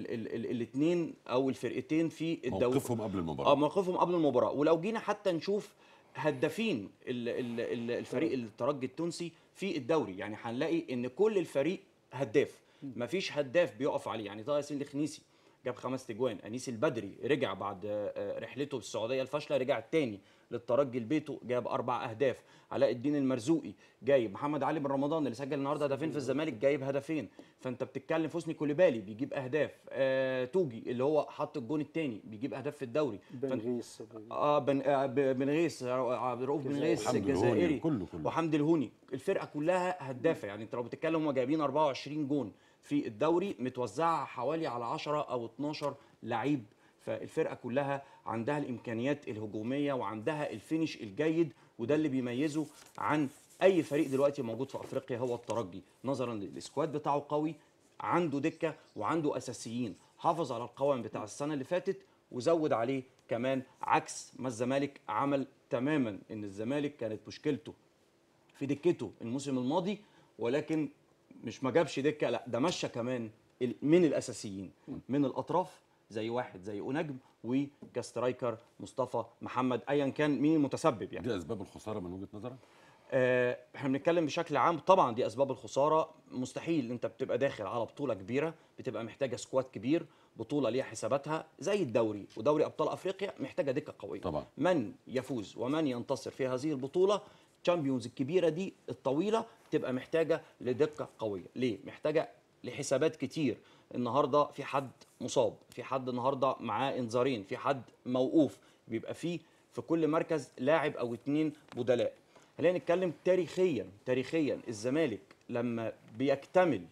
الاثنين او الفرقتين في الدوري موقفهم قبل اه المباراه موقفهم قبل المباراه ولو جينا حتى نشوف هدافين ال- ال- ال- الفريق الترجي التونسي في الدوري يعني هنلاقي ان كل الفريق هداف مفيش هداف بيقف عليه يعني طه ياسين الخنيسي جاب خمس تجوان انيس البدري رجع بعد آه، رحلته بالسعوديه الفاشله رجع التاني للترجي لبيته جاب اربع اهداف علاء الدين المرزوقي جايب محمد علي بن رمضان اللي سجل النهارده هدفين في الزمالك جايب هدفين فانت بتتكلم في حسني كوليبالي بيجيب اهداف آه توجي اللي هو حط الجون الثاني بيجيب اهداف في الدوري فانت- بنغيس اه بن آه ب- بن غيث عبد الرؤوف بن غيث حمدي الهوني، الجزائري كله- كله. وحمدي الهوني الفرقه كلها هدافه يعني انت لو بتتكلم هم جايبين 24 جون في الدوري متوزعه حوالي على 10 او 12 لعيب فالفرقه كلها عندها الامكانيات الهجوميه وعندها الفينش الجيد وده اللي بيميزه عن اي فريق دلوقتي موجود في افريقيا هو الترجي نظرا للسكواد بتاعه قوي عنده دكه وعنده اساسيين حافظ على القوام بتاع السنه اللي فاتت وزود عليه كمان عكس ما الزمالك عمل تماما ان الزمالك كانت مشكلته في دكته الموسم الماضي ولكن مش ما جابش دكه لا ده مشى كمان ال- من الاساسيين من الاطراف زي واحد زي اونجم وكاسترايكر مصطفى محمد ايا كان مين المتسبب يعني دي اسباب الخساره من وجهه نظرك آه، احنا بنتكلم بشكل عام طبعا دي اسباب الخساره مستحيل انت بتبقى داخل على بطوله كبيره بتبقى محتاجه سكواد كبير بطوله ليها حساباتها زي الدوري ودوري ابطال افريقيا محتاجه دكه قويه طبعا. من يفوز ومن ينتصر في هذه البطوله تشامبيونز الكبيره دي الطويله تبقى محتاجه لدقه قويه ليه محتاجه لحسابات كتير النهارده في حد مصاب في حد النهارده معاه انذارين في حد موقوف بيبقى فيه في كل مركز لاعب او اتنين بدلاء خلينا نتكلم تاريخيا تاريخيا الزمالك لما بيكتمل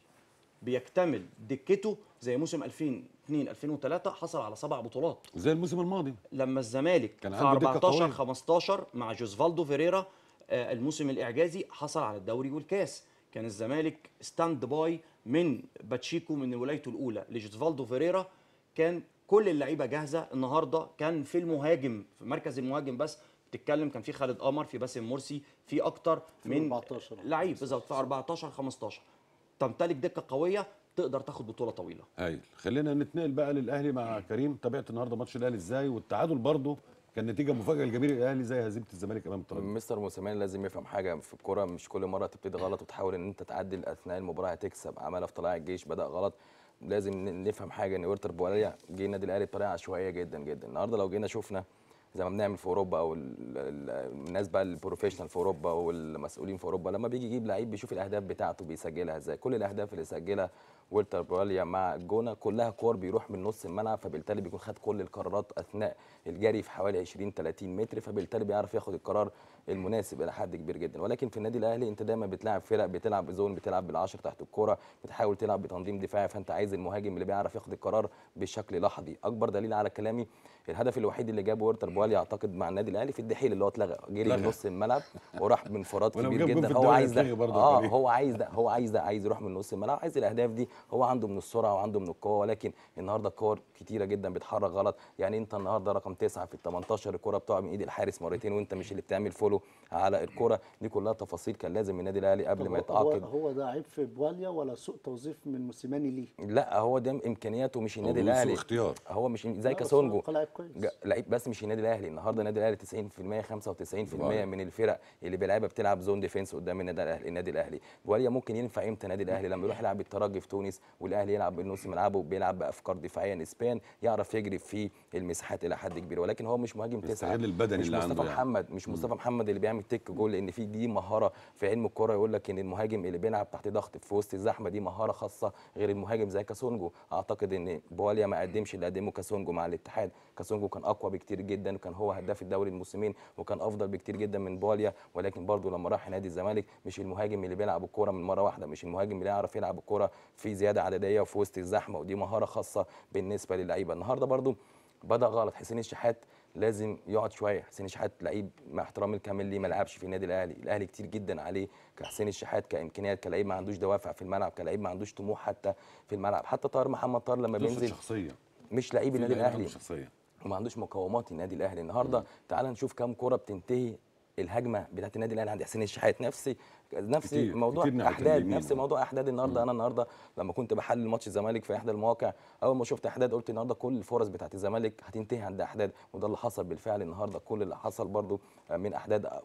بيكتمل دكته زي موسم 2002 2003 حصل على سبع بطولات زي الموسم الماضي لما الزمالك كان في عنده دكة 14 قوية. 15 مع جوزفالدو فيريرا آه، الموسم الاعجازي حصل على الدوري والكاس كان الزمالك ستاند باي من باتشيكو من ولايته الاولى لجوزفالدو فيريرا كان كل اللعيبه جاهزه النهارده كان في المهاجم في مركز المهاجم بس بتتكلم كان في خالد قمر في باسم مرسي في اكتر من 14 لعيب بالظبط في 14 15 تمتلك دكه قويه تقدر تاخد بطوله طويله هايل خلينا نتنقل بقى للاهلي مع كريم تابعت النهارده ماتش الاهلي ازاي والتعادل برضه كان نتيجه مفاجاه لجماهير الاهلي زي هزيمه الزمالك امام الترجي مستر موسيماني لازم يفهم حاجه في الكوره مش كل مره تبتدي غلط وتحاول ان انت تعدل اثناء المباراه هتكسب عملها في طلائع الجيش بدا غلط لازم ن- نفهم حاجه ان ويرتر بواليا جه النادي الاهلي بطريقه عشوائيه جدا جدا النهارده لو جينا شفنا زي ما بنعمل في اوروبا او ال- ال- الناس بقى البروفيشنال في اوروبا والمسؤولين في اوروبا لما بيجي يجيب لعيب بيشوف الاهداف بتاعته بيسجلها ازاي كل الاهداف اللي سجلها ويلتر بواليا مع الجونه كلها كور بيروح من نص الملعب فبالتالي بيكون خد كل القرارات اثناء الجري في حوالي 20 30 متر فبالتالي بيعرف ياخد القرار المناسب الى حد كبير جدا ولكن في النادي الاهلي انت دايما بتلعب فرق بتلعب بزون بتلعب بالعشر تحت الكوره بتحاول تلعب بتنظيم دفاعي فانت عايز المهاجم اللي بيعرف ياخد القرار بشكل لحظي اكبر دليل على كلامي الهدف الوحيد اللي جابه ويرتر بواليا اعتقد مع النادي الاهلي في الدحيل اللي هو اتلغى جري من اتلغى. نص الملعب وراح بانفراد ولو كبير جاب جون في جدا هو الدوري عايز ده هيتلغي برضه يا اه كريم. هو عايز ده هو عايز ده عايز يروح من نص الملعب عايز الاهداف دي هو عنده من السرعه وعنده من القوه ولكن النهارده الكور كتيره جدا بيتحرك غلط يعني انت النهارده رقم تسعه في ال 18 الكره بتقع من ايد الحارس مرتين وانت مش اللي بتعمل فولو على الكره دي كلها تفاصيل كان لازم النادي الاهلي قبل ما طب هو يتعاقد هو ده عيب في بواليا ولا سوء توظيف من موسيماني ليه؟ لا هو ده امكانياته مش النادي هو سوء الاهلي اختيار. هو مش زي لا، بس كاسونجو هو لعيب كويس. جا- لعيب بس مش النادي الاهلي النهارده النادي الاهلي 90% 95% من الفرق اللي بيلعبها بتلعب زون ديفense قدام النادي الاهلي النادي الاهلي بواليا ممكن ينفع امتى النادي الاهلي لما يروح يلعب الترجي في تونس والاهلي يلعب بالنص ملعبه بيلعب بافكار دفاعيه نسبيا يعرف يجري في المساحات الى حد كبير ولكن هو مش مهاجم تسعه يستغل البدني مش اللي مصطفى عنده يعني. محمد مش مصطفى محمد اللي بيعمل تيك جول لان في دي مهاره في علم الكوره يقول لك ان المهاجم اللي بيلعب تحت ضغط في وسط الزحمه دي مهاره خاصه غير المهاجم زي كاسونجو اعتقد ان بواليا ما قدمش اللي قدمه كاسونجو مع الاتحاد كاسونجو كان اقوى بكتير جدا وكان هو هداف الدوري الموسمين وكان افضل بكتير جدا من بواليا ولكن برضه لما راح نادي الزمالك مش المهاجم اللي بيلعب الكوره من مره واحده مش المهاجم اللي يعرف يلعب الكوره في زياده عدديه وفي وسط الزحمه ودي مهاره خاصه بالنسبه للعيبه النهارده برضه بدا غلط حسين الشحات لازم يقعد شويه حسين الشحات لعيب مع احترامي الكامل ليه ما لعبش في النادي الاهلي الاهلي كتير جدا عليه كحسين الشحات كامكانيات كلاعب ما عندوش دوافع في الملعب كلاعب ما عندوش طموح حتى في الملعب حتى طاهر محمد طاهر لما تقصد بينزل شخصيه مش لعيب النادي في لعيبة الاهلي شخصيه وما عندوش مقومات النادي الاهلي النهارده تعال نشوف كام كره بتنتهي الهجمه بتاعت النادي الاهلي عند حسين الشحات نفس نفس كتير- موضوع كتير ناحية احداد اليمين. نفس موضوع احداد النهارده انا النهارده لما كنت بحلل ماتش الزمالك في احدى المواقع اول ما شفت احداد قلت النهارده كل الفرص بتاعت الزمالك هتنتهي عند احداد وده اللي حصل بالفعل النهارده كل اللي حصل برده من احداد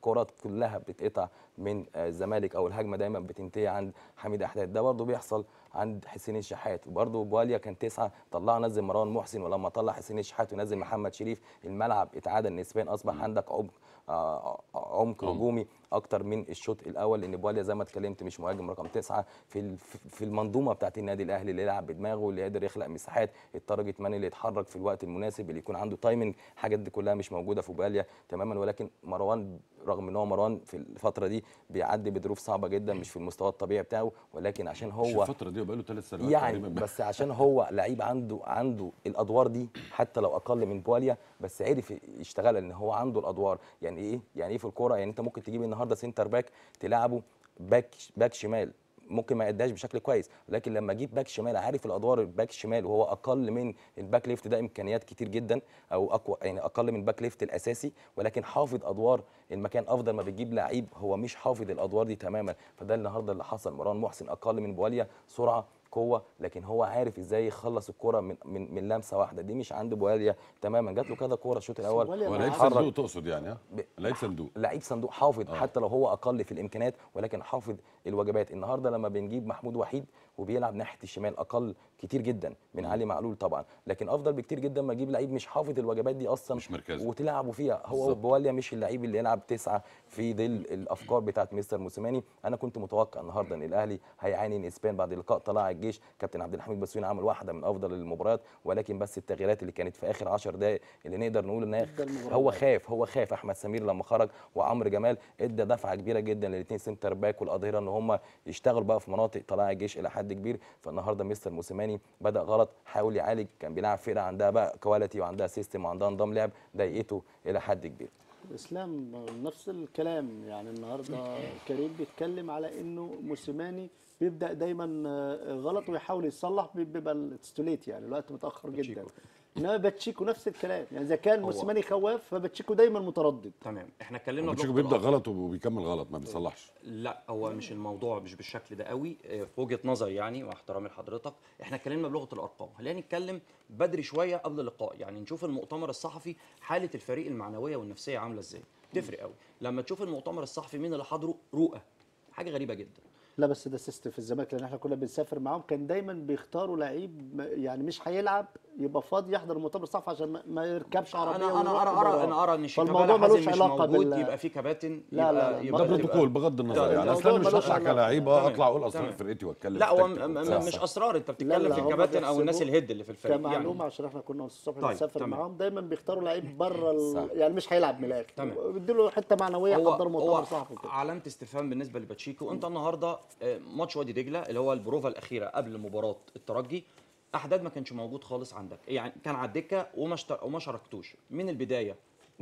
الكرات كلها بتتقطع من آه، الزمالك او الهجمه دايما بتنتهي عند حميد احداد ده برضه بيحصل عند حسين الشحات وبرضه بواليا كان تسعه طلع نزل مروان محسن ولما طلع حسين الشحات ونزل محمد شريف الملعب اتعادل نسبيا اصبح عندك عمق آه، عمق هجومي اكتر من الشوط الاول لان بواليا زي ما اتكلمت مش مهاجم رقم تسعه في ال- في المنظومه بتاعت النادي الاهلي اللي يلعب بدماغه اللي قادر يخلق مساحات التارجت مان اللي يتحرك في الوقت المناسب اللي يكون عنده تايمنج الحاجات دي كلها مش موجوده في بواليا تماما ولكن مروان رغم ان هو مروان في الفتره دي بيعدي بظروف صعبه جدا مش في المستوى الطبيعي بتاعه ولكن عشان مش هو الفتره دي بقاله ثلاث سنوات يعني تقريباً. بس عشان هو لعيب عنده عنده الادوار دي حتى لو اقل من بواليا بس عرف يشتغل ان هو عنده الادوار يعني ايه يعني ايه في الكوره يعني انت ممكن تجيب النهارده سنتر باك تلعبه باك باك شمال ممكن ما يأداش بشكل كويس لكن لما اجيب باك شمال عارف الادوار الباك الشمال وهو اقل من الباك ليفت ده امكانيات كتير جدا او اقوى يعني اقل من الباك ليفت الاساسي ولكن حافظ ادوار المكان افضل ما بتجيب لعيب هو مش حافظ الادوار دي تماما فده النهارده اللي حصل مروان محسن اقل من بواليا سرعه قوه لكن هو عارف ازاي يخلص الكره من من, من لمسه واحده دي مش عند بواليا تماما جات له كذا كوره الشوط الاول بواليا هو مع لعيب اتحرك. صندوق تقصد يعني ها ب- لعيب صندوق لعيب صندوق حافظ حتى لو هو اقل في الامكانيات ولكن حافظ الوجبات النهارده لما بنجيب محمود وحيد وبيلعب ناحيه الشمال اقل كتير جدا من علي معلول طبعا لكن افضل بكتير جدا ما اجيب لعيب مش حافظ الوجبات دي اصلا مش مركزه. وتلعبوا فيها هو بالظبط. بواليا مش اللعيب اللي يلعب تسعه في ظل الافكار بتاعت مستر موسيماني انا كنت متوقع النهارده ان الاهلي هيعاني نسبيا بعد لقاء طلائع الجيش كابتن عبد الحميد بسيوني عمل واحده من افضل المباريات ولكن بس التغييرات اللي كانت في اخر 10 دقائق اللي نقدر نقول ان هي أفضل المباراة. هو خاف هو خاف احمد سمير لما خرج وعمرو جمال ادى دفعه كبيره جدا للاثنين سنتر باك والاظهره ان هم يشتغلوا بقى في مناطق طلائع الجيش الى حد كبير فالنهارده مستر موسيماني بدا غلط حاول يعالج كان بيلعب فرقه عندها بقى كواليتي وعندها سيستم وعندها نظام لعب ضايقته الى حد كبير اسلام نفس الكلام يعني النهارده كريم بيتكلم على انه موسيماني بيبدا دايما آه، غلط ويحاول يصلح بي- بيبقى الستوليت يعني الوقت متاخر جدا باتشيكو. انما باتشيكو نفس الكلام يعني اذا كان هو- موسيماني خواف فباتشيكو دايما متردد تمام احنا اتكلمنا بتشوفه بلغة بيبدا الأرقام. غلط وبيكمل غلط ما بيصلحش لا هو مش الموضوع مش بالشكل ده قوي آه، في وجهه نظري يعني مع احترامي لحضرتك احنا اتكلمنا بلغه الارقام خلينا نتكلم بدري شويه قبل اللقاء يعني نشوف المؤتمر الصحفي حاله الفريق المعنويه والنفسيه عامله ازاي تفرق قوي لما تشوف المؤتمر الصحفي مين اللي حضره رؤى حاجه غريبه جدا لا بس ده سيستم في الزمالك لان احنا كنا بنسافر معاهم كان دايما بيختاروا لعيب م- يعني مش هيلعب يبقى فاضي يحضر المؤتمر الصحفي عشان ما- ما يركبش عربيه انا انا ويروح ارى ارى المباراة. انا ارى ان فالموضوع شيكابالا ملوش حازم مش علاقه موجود بال يبقى في كباتن لا، يبقى لا، لا، يبقى ده تبقى- بروتوكول بغض النظر لا، يعني الموضوع اصلا مش ملوش هطلع علاقة. كلعيبه تمام، اطلع اقول اسرار تمام. فرقتي واتكلم لا في هو تكتيك م- م- وبتاع. مش اسرار انت لا، بتتكلم لا، في هم الكباتن او الناس بيحسبوه الهيد اللي في الفريق كمعلومه عشان احنا كنا الصبح طيب، بنسافر تمام. معاهم دايما بيختاروا لعيب بره ال... صح. يعني مش هيلعب من الاخر تمام. بيديله حته معنويه هو يحضر مؤتمر هو صحفي كده علامه استفهام بالنسبه لباتشيكو انت النهارده آه، ماتش وادي دجله اللي هو البروفا الاخيره قبل مباراه الترجي احداد ما كانش موجود خالص عندك يعني كان على الدكه وما اشت- وما شاركتوش من البدايه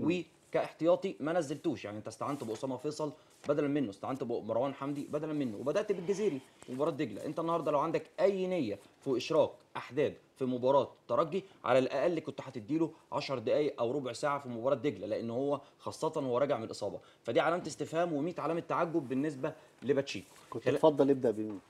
وكاحتياطي ما نزلتوش يعني انت استعنت باسامه فيصل بدلا منه استعنت بمروان حمدي بدلا منه وبدات بالجزيري في مباراه دجله انت النهارده لو عندك اي نيه في اشراك احداد في مباراه ترجي على الاقل كنت هتديله 10 دقائق او ربع ساعه في مباراه دجله لان هو خاصه هو راجع من الاصابه فدي علامه استفهام و100 علامه تعجب بالنسبه لباتشيكو كنت خلا- تفضل يبدا بمين؟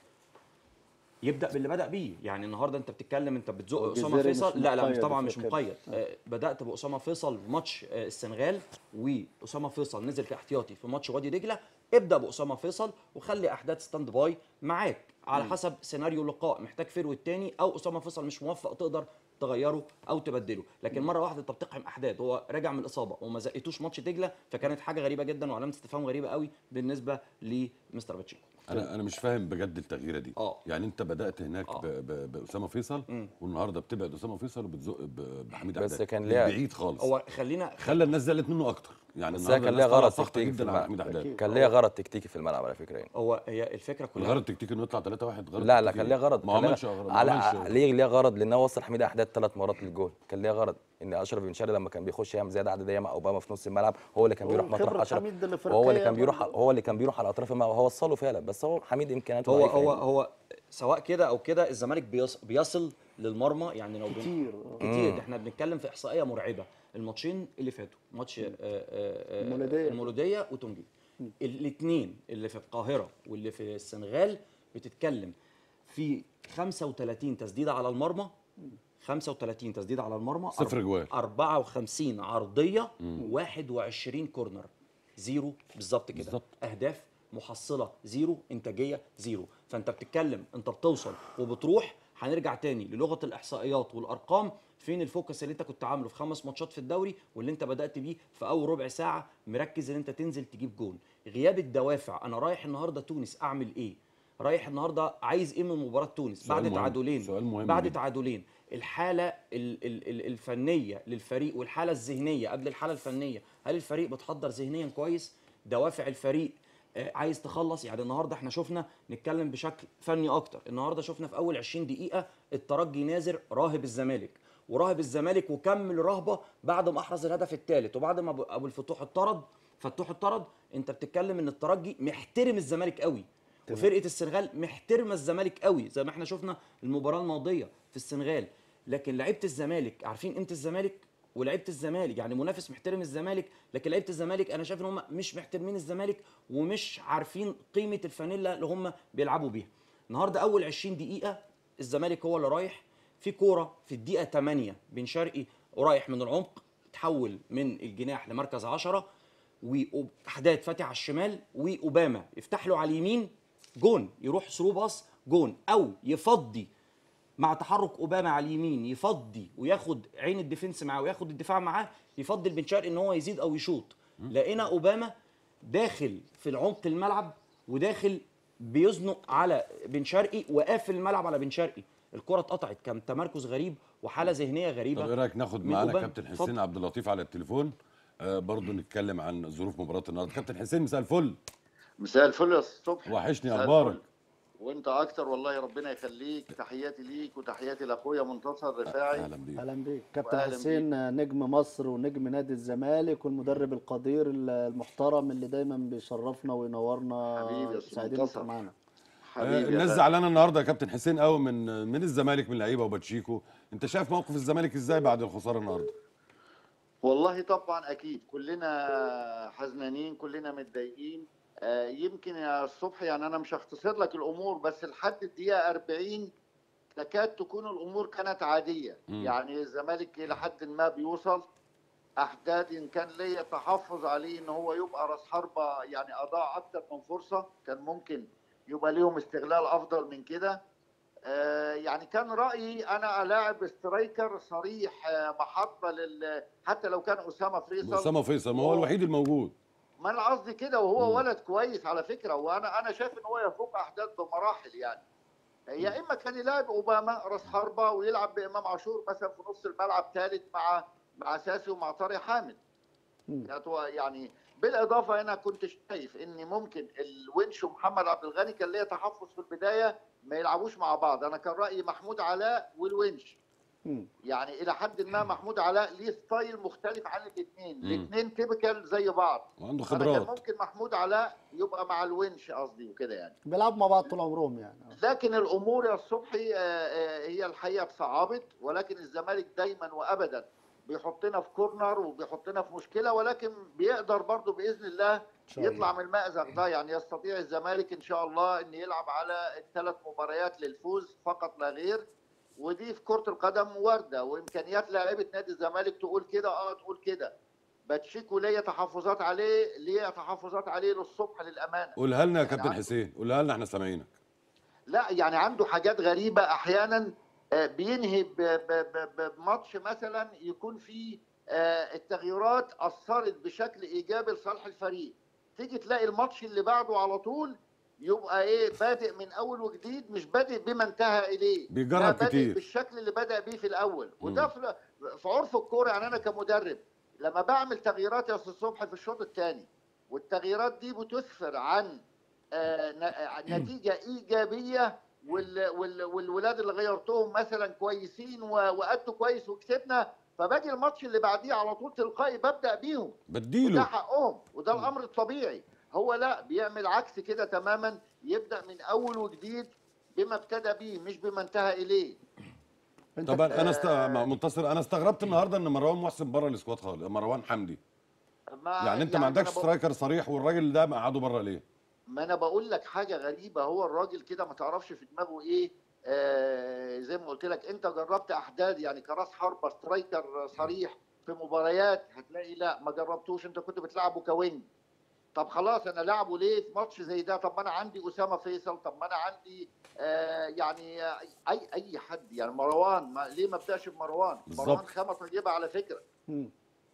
يبدا باللي بدا بيه يعني النهارده انت بتتكلم انت بتزق والجزيري اسامه مش فيصل لا لا مش مقيد طبعا في مش كده. مقيد آه، بدات باسامه فيصل في ماتش آه، السنغال واسامه فيصل نزل كاحتياطي في ماتش وادي دجله ابدا باسامه فيصل وخلي احداث ستاند باي معاك على حسب سيناريو اللقاء محتاج فيرو التاني او اسامه فيصل مش موفق تقدر تغيره او تبدله لكن مره واحده انت بتقحم احداث هو راجع من الاصابه وما زقتوش ماتش دجله فكانت حاجه غريبه جدا وعلامه استفهام غريبه قوي بالنسبه لمستر باتشيكو انا انا مش فاهم بجد التغييره دي آه. يعني انت بدات هناك آه. ب- ب- باسامه فيصل والنهارده بتبعد اسامه فيصل وبتزق ب- بحميد بس أحداد. كان ليها- بعيد خالص هو خلينا خلى الناس زعلت منه اكتر يعني بس هي النهارده كان ليها الناس طالعة غرض ساخطة تكتيكي في جدا على حميد الملعب احداد كان ليها غرض تكتيكي في الملعب على فكره يعني هو هي الفكره كلها الغرض التكتيكي انه يطلع 3 1 غرض لا لا تكتيكي. كان ليها غرض ما كان ليها- عملش غرض ما على عملش ليه ليها غرض لان هو وصل حميد احداد ثلاث مرات للجول كان ليها غرض ان اشرف بن شرقي لما كان بيخش يعمل زياده عدديه مع اوباما في نص الملعب هو اللي كان هو بيروح مطرح خبرة اشرف حميد الإفريقية وهو اللي كان بيروح برضه. هو اللي كان بيروح على اطراف الملعب هو وصله فعلا بس هو حميد امكانياته هو ضعيفة هو يعني. هو سواء كده او كده الزمالك بيص بيصل للمرمى يعني لو بن- كتير كتير احنا بنتكلم في احصائيه مرعبه الماتشين اللي فاتوا ماتش آه، آه، آه، المولودية. المولوديه وتونجي الاثنين اللي في القاهره واللي في السنغال بتتكلم في 35 تسديده على المرمى 35 تسديده على المرمى صفر جوال. 54 عرضيه 21 كورنر زيرو بالظبط كده بالظبط. اهداف محصله زيرو انتاجيه زيرو فانت بتتكلم انت بتوصل وبتروح هنرجع تاني للغه الاحصائيات والارقام فين الفوكس اللي انت كنت عامله في خمس ماتشات في الدوري واللي انت بدات بيه في اول ربع ساعه مركز ان انت تنزل تجيب جون غياب الدوافع انا رايح النهارده تونس اعمل ايه رايح النهارده عايز ايه من مباراه تونس سؤال بعد مهم. تعادلين سؤال مهم بعد جدا. تعادلين الحاله ال ال ال الفنيه للفريق والحاله الذهنيه قبل الحاله الفنيه هل الفريق بتحضر ذهنيا كويس دوافع الفريق آه، عايز تخلص يعني النهارده احنا شفنا نتكلم بشكل فني اكتر النهارده شفنا في اول 20 دقيقه الترجي نازل راهب الزمالك وراهب الزمالك وكمل رهبه بعد ما احرز الهدف الثالث وبعد ما أبو- ابو الفتوح اتطرد فتوح اتطرد انت بتتكلم ان الترجي محترم الزمالك قوي وفرقه السنغال محترمه الزمالك قوي زي ما احنا شفنا المباراه الماضيه في السنغال لكن لعيبه الزمالك عارفين قيمه الزمالك ولعيبه الزمالك يعني منافس محترم الزمالك لكن لعيبه الزمالك انا شايف ان هم مش محترمين الزمالك ومش عارفين قيمه الفانيلا اللي هم بيلعبوا بيها النهارده اول 20 دقيقه الزمالك هو اللي رايح في كوره في الدقيقه 8 بن شرقي ورايح من العمق تحول من الجناح لمركز 10 وحداد فاتح على الشمال واوباما يفتح له على اليمين جون يروح ثرو باص جون او يفضي مع تحرك اوباما على اليمين يفضي وياخد عين الديفنس معاه وياخد الدفاع معاه يفضل بن شرقي ان هو يزيد او يشوط لقينا اوباما داخل في العمق الملعب وداخل بيزنق على بن شرقي وقافل الملعب على بن شرقي الكره اتقطعت كان تمركز غريب وحاله ذهنيه غريبه طب ايه رايك ناخد من معانا أوباما؟ كابتن اتفضل. حسين عبد اللطيف على التليفون آه برضه نتكلم عن ظروف مباراه النهارده كابتن حسين مساء الفل مساء الفل يا الصبح وحشني مساء اخبارك الفل. وانت اكتر والله ربنا يخليك تحياتي ليك وتحياتي لاخويا منتصر رفاعي اهلا بيك اهلا بيك كابتن وأهلاً حسين نجم مصر ونجم نادي الزمالك والمدرب القدير المحترم اللي دايما بيشرفنا وينورنا حبيبي يا أستاذ سعيدين منتصر. انت معانا آه حبيبي يا الناس غالي. زعلانه النهارده يا كابتن حسين قوي من من الزمالك من لعيبه وباتشيكو انت شايف موقف الزمالك ازاي بعد الخساره النهارده والله طبعا اكيد كلنا حزنانين كلنا متضايقين آه، يمكن يا الصبح يعني انا مش هختصر لك الامور بس لحد الدقيقه 40 تكاد تكون الامور كانت عاديه مم. يعني الزمالك الى حد ما بيوصل احداث ان كان ليا تحفظ عليه ان هو يبقى راس حربه يعني اضاع اكتر من فرصه كان ممكن يبقى ليهم استغلال افضل من كده آه، يعني كان رايي انا الاعب سترايكر صريح آه، محطه لل حتى لو كان اسامه فيصل اسامه فيصل ما هو الوحيد الموجود ما انا قصدي كده وهو مم. ولد كويس على فكره وانا انا شايف ان هو يفوق احداث بمراحل يعني يا اما كان يلعب اوباما راس حربه ويلعب بامام عاشور مثلا في نص الملعب ثالث مع مع ساسي ومع طارق حامد مم. كانت هو يعني بالاضافه انا كنت شايف ان ممكن الونش ومحمد عبد الغني كان ليا تحفظ في البدايه ما يلعبوش مع بعض انا كان رايي محمود علاء والونش مم. يعني الى حد ما محمود علاء ليه ستايل مختلف عن الاثنين مم. الاثنين تيبيكال زي بعض وعنده فانا كان خبرات ممكن محمود علاء يبقى مع الونش قصدي وكده يعني بيلعبوا مع بعض طول عمرهم يعني لكن الامور يا الصبحي آه، آه، هي الحقيقه اتصعبت ولكن الزمالك دايما وابدا بيحطنا في كورنر وبيحطنا في مشكله ولكن بيقدر برضه باذن الله شاء الله. يطلع من المأزق ده يعني يستطيع الزمالك ان شاء الله ان يلعب على الثلاث مباريات للفوز فقط لا غير ودي في كره القدم وارده وامكانيات لاعيبه نادي الزمالك تقول كده اه تقول كده باتشيكو ليا تحفظات عليه ليا تحفظات عليه للصبح للامانه قولها لنا يا يعني كابتن عنده- حسين قولها لنا احنا سامعينك لا يعني عنده حاجات غريبة أحيانا آه، بينهي ب- ب- ب- بماتش مثلا يكون فيه آه، التغييرات أثرت بشكل إيجابي لصالح الفريق تيجي تلاقي الماتش اللي بعده على طول يبقى ايه بادئ من اول وجديد مش بادئ بما انتهى اليه بيجرب لا، بادئ كتير. بالشكل اللي بدا بيه في الاول وده في في عرف الكوره يعني انا كمدرب لما بعمل تغييرات يا استاذ صبحي في الشوط الثاني والتغييرات دي بتسفر عن آه، ن- آه، نتيجه ايجابيه وال وال والولاد اللي غيرتهم مثلا كويسين و- وادوا كويس وكسبنا فباجي الماتش اللي بعديه على طول تلقائي ببدا بيهم وده بديله حقهم وده الامر الطبيعي هو لا بيعمل عكس كده تماما يبدا من اول وجديد بما ابتدى بيه مش بما انتهى اليه انت طبعا انا است... مع منتصر انا استغربت النهارده ان مروان محسن بره السكواد خالص مروان حمدي ما يعني انت ما عندكش أنا بقول- سترايكر صريح والراجل ده مقعده بره ليه ما انا بقول لك حاجه غريبه هو الراجل كده ما تعرفش في دماغه ايه آه زي ما قلت لك انت جربت احداد يعني كراس حربه سترايكر صريح في مباريات هتلاقي لا ما جربتوش انت كنت بتلعبه كوينج طب خلاص انا لعبه ليه في ماتش زي ده طب ما انا عندي اسامه فيصل طب ما انا عندي آه يعني آه، اي اي حد يعني مروان ما ليه ما ابداش بمروان بالظبط. مروان خامه طيبه على فكره مم.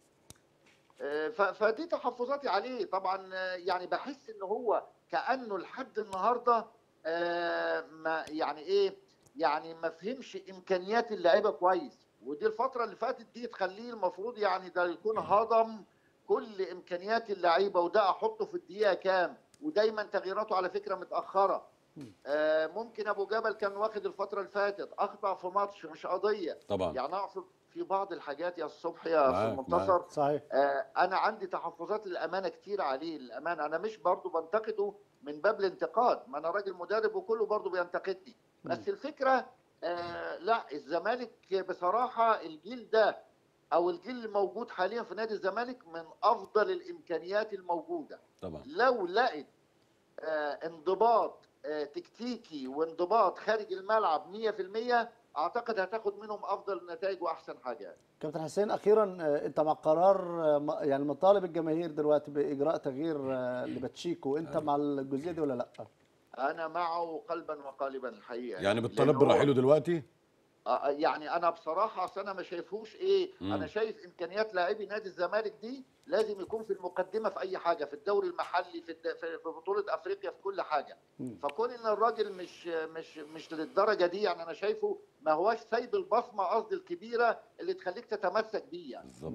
آه، ف- فدي تحفظاتي عليه طبعا آه، يعني بحس ان هو كانه لحد النهارده آه، ما يعني ايه يعني ما فهمش امكانيات اللعيبه كويس ودي الفتره اللي فاتت دي تخليه المفروض يعني ده يكون هضم كل امكانيات اللعيبه وده احطه في الدقيقه كام ودايما تغييراته على فكره متاخره آه، ممكن ابو جبل كان واخد الفتره اللي فاتت اخطا في ماتش مش قضيه طبعا يعني اقصد في بعض الحاجات يا الصبح يا معاك، استاذ منتصر صحيح آه، انا عندي تحفظات للامانه كتير عليه للامانه انا مش برضو بنتقده من باب الانتقاد ما انا راجل مدرب وكله برضو بينتقدني بس الفكره آه لا الزمالك بصراحه الجيل ده او الجيل اللي موجود حاليا في نادي الزمالك من افضل الامكانيات الموجوده طبعا لو لقت آه انضباط آه تكتيكي وانضباط خارج الملعب 100% اعتقد هتاخد منهم افضل النتائج واحسن حاجات كابتن حسين اخيرا آه، انت مع قرار آه، م- يعني مطالب الجماهير دلوقتي باجراء تغيير آه، لباتشيكو انت مع الجزئيه دي ولا لا؟ انا معه قلبا وقالبا الحقيقه يعني بالطلب لأن هو- برحيله دلوقتي آه، يعني انا بصراحه اصل انا ما شايفهوش ايه مم. انا شايف امكانيات لاعبي نادي الزمالك دي لازم يكون في المقدمه في اي حاجه في الدوري المحلي في الد- في في بطوله افريقيا في كل حاجه مم. فكون ان الراجل مش مش مش للدرجه دي يعني انا شايفه ما هواش سايب البصمه قصدي الكبيره اللي تخليك تتمسك بيه يعني بالظبط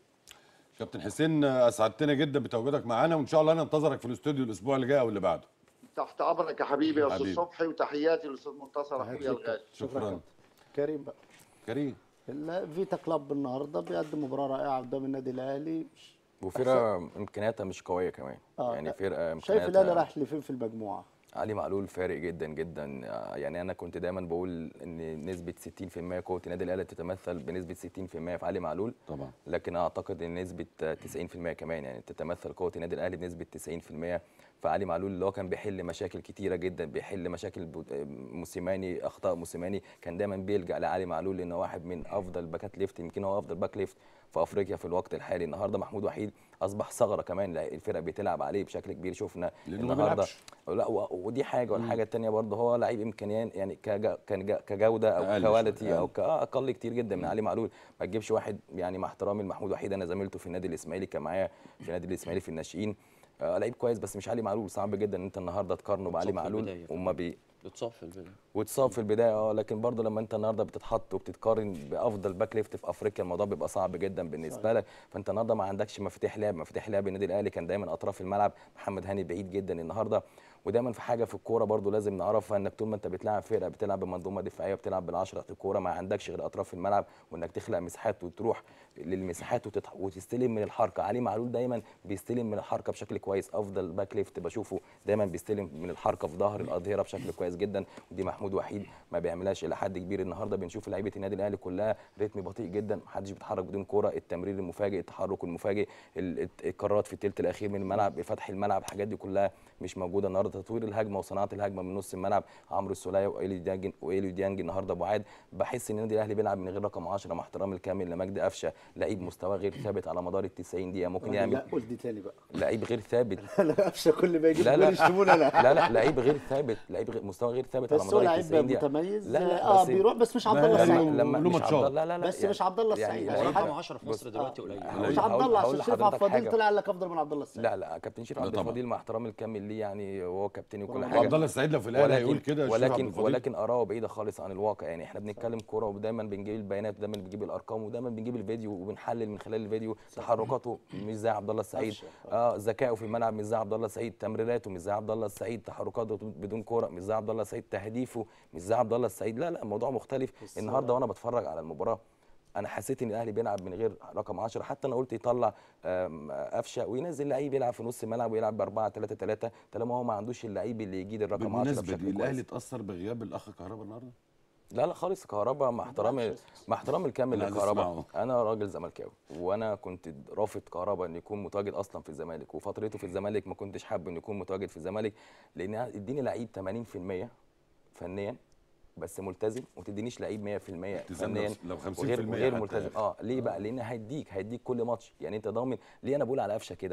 كابتن حسين اسعدتنا جدا بتواجدك معانا وان شاء الله ننتظرك في الاستوديو الاسبوع اللي جاي او اللي بعده تحت امرك يا حبيبي يا استاذ حبيبي. صبحي وتحياتي للاستاذ منتصر اخويا الغالي شكرا كابتن. كريم بقى كريم الفيتا كلاب النهارده بيقدم مباراه رائعه قدام النادي الاهلي وفرقه امكانياتها مش قويه كمان آه، يعني فرقه شايف الاهلي امكانياتها رايح لفين في المجموعه؟ علي معلول فارق جدا جدا آه، يعني انا كنت دايما بقول ان نسبه 60% قوه النادي الاهلي تتمثل بنسبه 60% في علي معلول طبعا لكن اعتقد ان نسبه آه، 90% كمان يعني تتمثل قوه النادي الاهلي بنسبه 90% فعلي معلول اللي هو كان بيحل مشاكل كتيره جدا بيحل مشاكل بود- آه، موسيماني اخطاء موسيماني كان دايما بيلجا لعلي معلول لانه واحد من افضل باكات ليفت يمكن هو افضل باك ليفت في افريقيا في الوقت الحالي النهارده محمود وحيد اصبح ثغره كمان لا، الفرق بتلعب عليه بشكل كبير شفنا لأنه ما النهارده بيلعبش. لا و- ودي حاجه والحاجه الثانيه برضه هو لعيب امكانيات يعني كجا كان كجوده او أقل شوية، كواليتي او أقل. ك- آه، اقل كتير جدا من علي معلول ما تجيبش واحد يعني مع احترامي لمحمود وحيد انا زميلته في النادي الاسماعيلي كان معايا في النادي الاسماعيلي في الناشئين آه لعيب كويس بس مش علي معلول صعب جدا ان انت النهارده تقارنه بعلي اتصاب في معلول البداية وما بي اتصاب في البدايه واتصاب في البدايه اه لكن برضه لما انت النهارده بتتحط وبتتقارن بافضل باك ليفت في افريقيا الموضوع بيبقى صعب جدا بالنسبه لك فانت النهارده ما عندكش مفاتيح لعب مفاتيح لعب النادي الاهلي كان دايما اطراف الملعب محمد هاني بعيد جدا النهارده ودايما في حاجه في الكوره برضه لازم نعرفها انك طول ما انت بتلعب فرقه بتلعب بمنظومه دفاعيه بتلعب بالعشره الكوره ما عندكش غير اطراف الملعب وانك تخلق مساحات وتروح للمساحات وتتح... وتستلم من الحركه علي معلول دايما بيستلم من الحركه بشكل كويس افضل باك ليفت بشوفه دايما بيستلم من الحركه في ظهر الاظهره بشكل كويس جدا ودي محمود وحيد ما بيعملهاش الى حد كبير النهارده بنشوف لعيبه النادي الاهلي كلها رتم بطيء جدا محدش بيتحرك بدون كوره التمرير المفاجئ التحرك المفاجئ ال- الت- القرارات في الثلث الاخير من الملعب فتح الملعب الحاجات دي كلها مش موجوده النهارده تطوير الهجمه وصناعه الهجمه من نص الملعب عمرو السوليه وايلي ديانج وايلي ديانج النهارده ابو عاد بحس ان النادي الاهلي بيلعب من غير رقم 10 مع احترامي الكامل لمجدي قفشه لعيب مستواه غير ثابت على مدار ال 90 دقيقه ممكن لا يعمل قول دي تاني بقى لعيب غير ثابت لا قفشه كل ما يجيب لا جول لا يشتمونا انا لا لا لعيب غير ثابت لعيب غير مستوى غير ثابت على بس هو مدار ال لعيب 90 دقيقه متميز لا لا اه بس- بيروح بس مش عبد لا، الله لا، السعيد لا، لما له مش ماتشات. عبد الله لا لا بس مش عبد الله السعيد يعني هو لعيب- رقم حاجة- 10 في مصر دلوقتي قليل هقول- مش عبد هقول- الله هقول عشان شريف لحضرتك عبد الفضيل حاجة. طلع لك افضل من عبد الله السعيد لا لا كابتن شريف لا عبد طبعا. الفضيل مع احترامي الكامل ليه يعني هو كابتني وكل وعبد حاجه عبد الله السعيد لو في الاهلي هيقول كده الشيخ عبد ولكن الفضيل. ولكن اراءه بعيده خالص عن الواقع يعني احنا بنتكلم كوره ودايما بنجيب البيانات ودايما بنجيب الارقام ودايما بنجيب الفيديو وبنحلل من خلال الفيديو تحركاته مش زي عبد الله السعيد قفشة. اه ذكائه في الملعب مش زي عبد الله السعيد تمريراته مش زي عبد الله السعيد تحركاته بدون كوره مش زي عبد الله السعيد تهديفه مش زي عبد الله السعيد لا لا الموضوع مختلف النهارده وانا بتفرج على المباراه انا حسيت ان الاهلي بيلعب من غير رقم 10 حتى انا قلت يطلع آم، قفشه وينزل لعيب يلعب في نص الملعب ويلعب ب 4 3 3 طالما هو ما عندوش اللعيب اللي يجيد الرقم 10 بالمناسبه بشكل دي كويس الاهلي اتاثر بغياب الاخ كهربا النهارده لا لا خالص كهربا مع احترامي مع احترامي الكامل أنا عايز لكهربا أسمعه. انا راجل زملكاوي وانا كنت رافض كهربا ان يكون متواجد اصلا في الزمالك وفترته في الزمالك ما كنتش حابب انه يكون متواجد في الزمالك لان اديني لعيب 80% فنيا بس ملتزم وتدينيش لعيب 100% التزام فنيا لو 50% وغير وغير حتى ملتزم يعني. اه ليه بقى لان هيديك هيديك كل ماتش يعني انت ضامن ليه انا بقول على قفشه كده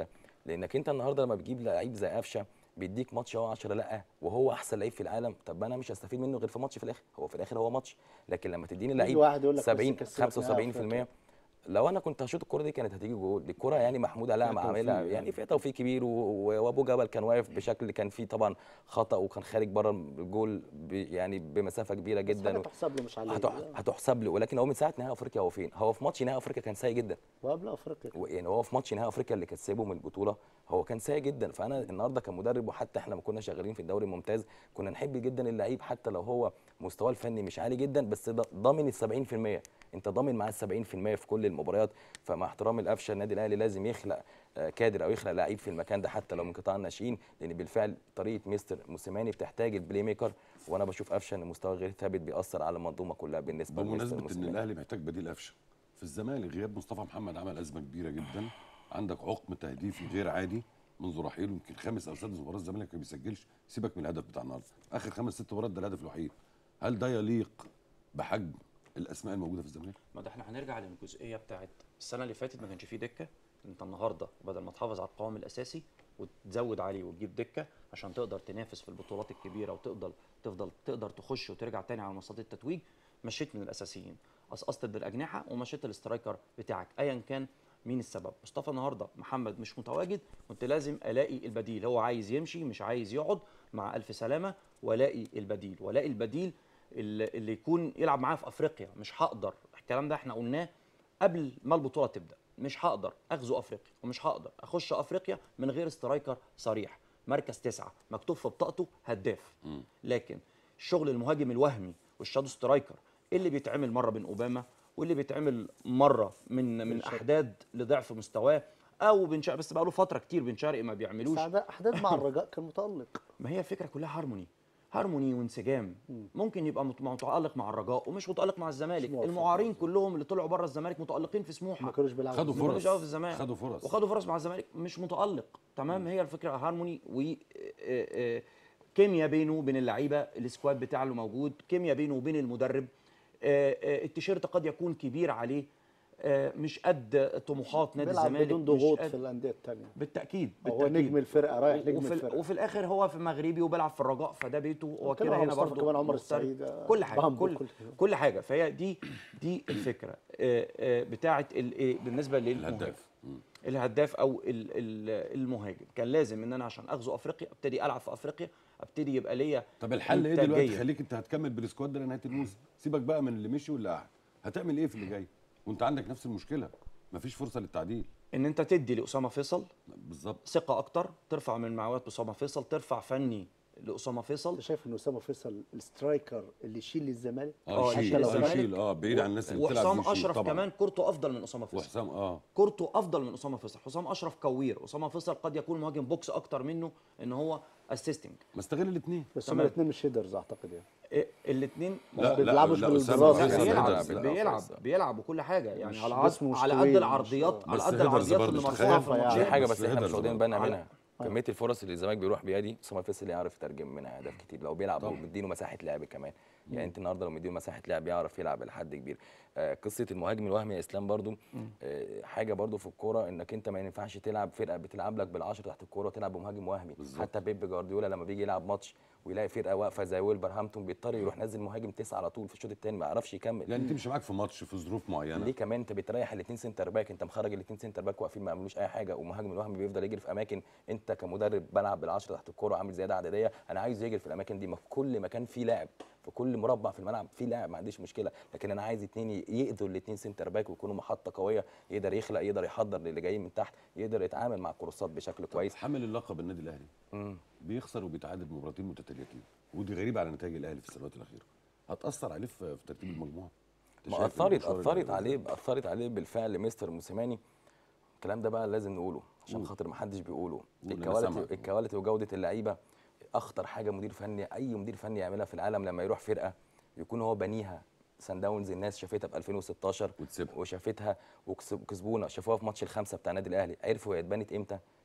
لانك انت النهارده لما بتجيب لعيب زي قفشه بيديك ماتش هو 10 لا وهو احسن لعيب في العالم طب انا مش هستفيد منه غير في ماتش في الاخر هو في الاخر هو ماتش لكن لما تديني لعيب واحد يقول لك بس 70 كسبت نهائي 75% أفريقيا. لو انا كنت هشوط الكوره دي كانت هتيجي جول دي الكوره يعني محمود علاء فيها عاملها توفيق يعني يعني. فيها توفيق كبير و- و- وابو جبل كان واقف بشكل كان فيه طبعا خطا وكان خارج بره الجول ب- يعني بمسافه كبيره بس جدا حاجه و- تحسب له مش عليه هتح- هتحسب له ولكن هو من ساعه نهائي افريقيا هو فين؟ هو في ماتش نهائي افريقيا كان سيء جدا وقبل افريقيا و- يعني هو في ماتش نهائي افريقيا اللي كسبه من البطوله هو كان سيء جدا فانا النهارده كمدرب وحتى احنا ما كنا شغالين في الدوري الممتاز كنا نحب جدا اللعيب حتى لو هو مستواه الفني مش عالي جدا بس ده ضامن ال 70% انت ضامن معاه ال 70% في كل المباريات فمع احترام القفشه النادي الاهلي لازم يخلق آه، كادر او يخلق لعيب في المكان ده حتى لو من قطاع الناشئين لان بالفعل طريقه مستر موسيماني بتحتاج البلاي ميكر وانا بشوف قفشه ان مستواه غير ثابت بيأثر على المنظومه كلها بالنسبه لمستر بمناسبه ان موسيماني الاهلي محتاج بديل قفشه في الزمالك غياب مصطفى محمد عمل ازمه كبيره جدا عندك عقم تهديفي غير عادي منذ رحيله يمكن خامس او سادس مباراه الزمالك ما بيسجلش سيبك من الهدف بتاع النهارده اخر خمس ست مباريات ده الهدف الوحيد هل ده يليق بحجم الاسماء الموجوده في الزمالك ما ده احنا هنرجع للجزئيه بتاعت السنه اللي فاتت ما كانش فيه دكه انت النهارده بدل ما تحافظ على القوام الاساسي وتزود عليه وتجيب دكه عشان تقدر تنافس في البطولات الكبيره وتقدر تفضل تقدر تخش وترجع تاني على منصات التتويج مشيت من الاساسيين قصقصت بالاجنحه ومشيت الاسترايكر بتاعك ايا كان مين السبب مصطفى النهارده محمد مش متواجد كنت لازم الاقي البديل هو عايز يمشي مش عايز يقعد مع الف سلامه والاقي البديل والاقي البديل اللي اللي يكون يلعب معاه في افريقيا مش هقدر الكلام ده احنا قلناه قبل ما البطوله تبدا مش هقدر اغزو افريقيا ومش هقدر اخش افريقيا من غير سترايكر صريح مركز تسعة مكتوب في بطاقته هداف لكن الشغل المهاجم الوهمي والشادو سترايكر اللي بيتعمل مره بين اوباما واللي بيتعمل مره من من احداد لضعف مستواه او بن شرقي بس بقى له فتره كتير بن شرقي ما بيعملوش سعداء احداث مع الرجاء كان متالق ما هي الفكره كلها هارموني هارموني وانسجام ممكن يبقى مت- متالق مع الرجاء ومش متالق مع الزمالك موافق. المعارين كلهم اللي طلعوا بره الزمالك متالقين في سموحه ما كانوش بيلعبوا خدوا ما فرص. كانوش قوي في الزمالك خدوا فرص. وخدوا فرص مع الزمالك مش متالق تمام هي الفكره هارموني و آه، آه، كيمياء بينه وبين اللعيبه السكواد بتاعه اللي موجود كيمياء بينه وبين المدرب آه، آه، التيشيرت قد يكون كبير عليه آه، مش قد طموحات نادي بيلعب الزمالك بدون مش ضغوط قد- في الانديه الثانيه بالتاكيد هو بالتأكيد. نجم الفرقه رايح نجم وفي, ال- الفرقه وفي الاخر هو في مغربي وبيلعب في الرجاء فده بيته هو وكان كده هو هنا مصطفى برضه كمان عمر مختلف. السعيد، آه، كل حاجه بامبو، كل كل- كل حاجه فهي دي دي الفكره آه، آه، بتاعه ال- إيه، بالنسبه للمهاجم الهداف مم. الهداف او ال- ال- المهاجم كان لازم ان انا عشان اغزو افريقيا ابتدي العب في افريقيا ابتدي يبقى ليا طب الحل ايه دلوقتي إنتاجية. خليك انت هتكمل بالسكواد ده لنهايه الموسم سيبك بقى من اللي مشي واللي قعد هتعمل ايه في اللي جاي وانت عندك نفس المشكله مفيش فرصه للتعديل ان انت تدي لاسامه فيصل بالظبط ثقه اكتر ترفع من معنويات اسامه فيصل ترفع فني لاسامه فيصل انت شايف ان اسامه فيصل السترايكر اللي يشيل الزمالك اه حتى يشيل لو اه الزمالك يشيل اه بعيد عن الناس اللي بتلعب وحسام ويشيل اشرف طبعا كمان كورته افضل من اسامه فيصل وحسام اه كورته افضل من اسامه فيصل حسام اشرف كوير اسامه فيصل قد يكون مهاجم بوكس اكتر منه ان هو اسيستنج ما استغل الاثنين بس هم تمام. الاثنين مش هيدرز اعتقد يعني الاثنين ما بيلعبوش بالانضباط. أسامة لا، بيلعب هيدرز، لا. بيلعب بيلعب وكل حاجه يعني مش على قد جسمه مش على قد طويل، العرضيات مش- على بس قد هيدرز العرضيات برضه اللي تخيل. مرفوعه في يعني. في الماتشين حاجه بس بس احنا هيدرز مش واخدين برضه. بالنا على- منها كميه الفرص اللي الزمالك بيروح بيها دي اسامه فيصل يعرف يترجم منها اهداف كتير لو بيلعب طبعا. ومديله مساحه لعب كمان يعني انت النهارده لو مديله مساحه لعب يعرف يلعب لحد كبير آه قصه المهاجم الوهمي يا اسلام برضو آه حاجه برضو في الكوره انك انت ما ينفعش تلعب فرقه بتلعب لك بالعشرة تحت الكوره وتلعب بمهاجم وهمي بالظبط. حتى بيب جوارديولا لما بيجي يلعب ماتش ويلاقي فرقه واقفه زي ويلبرهامبتون بيضطر يروح نازل مهاجم تسعه على طول في الشوط الثاني ما يعرفش يكمل يعني تمشي معاك في ماتش في ظروف معينه ليه كمان انت بتريح الاثنين سنتر باك انت مخرج الاثنين سنتر باك واقفين ما عملوش اي حاجه ومهاجم الوهمي بيفضل يجري في اماكن انت كمدرب بلعب بالعشرة تحت الكوره عامل زياده عدديه انا عايز يجري في الاماكن دي ما في كل مكان فيه لاعب في كل مربع في الملعب فيه لاعب ما عنديش مشكله لكن انا عايز اثنين يقضوا الاثنين سنتر باك ويكونوا محطه قويه يقدر يخلق يقدر يحضر للي جايين من تحت يقدر يتعامل مع الكورسات بشكل كويس حامل اللقب النادي الاهلي مم. بيخسر وبيتعادل بمباراتين متتاليتين ودي غريبه على نتائج الاهلي في السنوات الاخيره هتاثر عليه في في ترتيب المجموعه أنت ما شايف اثرت المشوار اثرت اللي- عليه اثرت عليه بالفعل مستر موسيماني الكلام ده بقى لازم نقوله عشان قول. خاطر ما حدش بيقوله قول، أنا الكواليتي سامعك. الكواليتي وجوده اللعيبه اخطر حاجه مدير فني اي مدير فني يعملها في العالم لما يروح فرقه يكون هو بنيها سان داونز الناس شافتها في 2016 وتسيبها. وشافتها وكس- وكسبونا شافوها في ماتش الخمسه بتاع النادي الاهلي عرفوا هي اتبنت امتى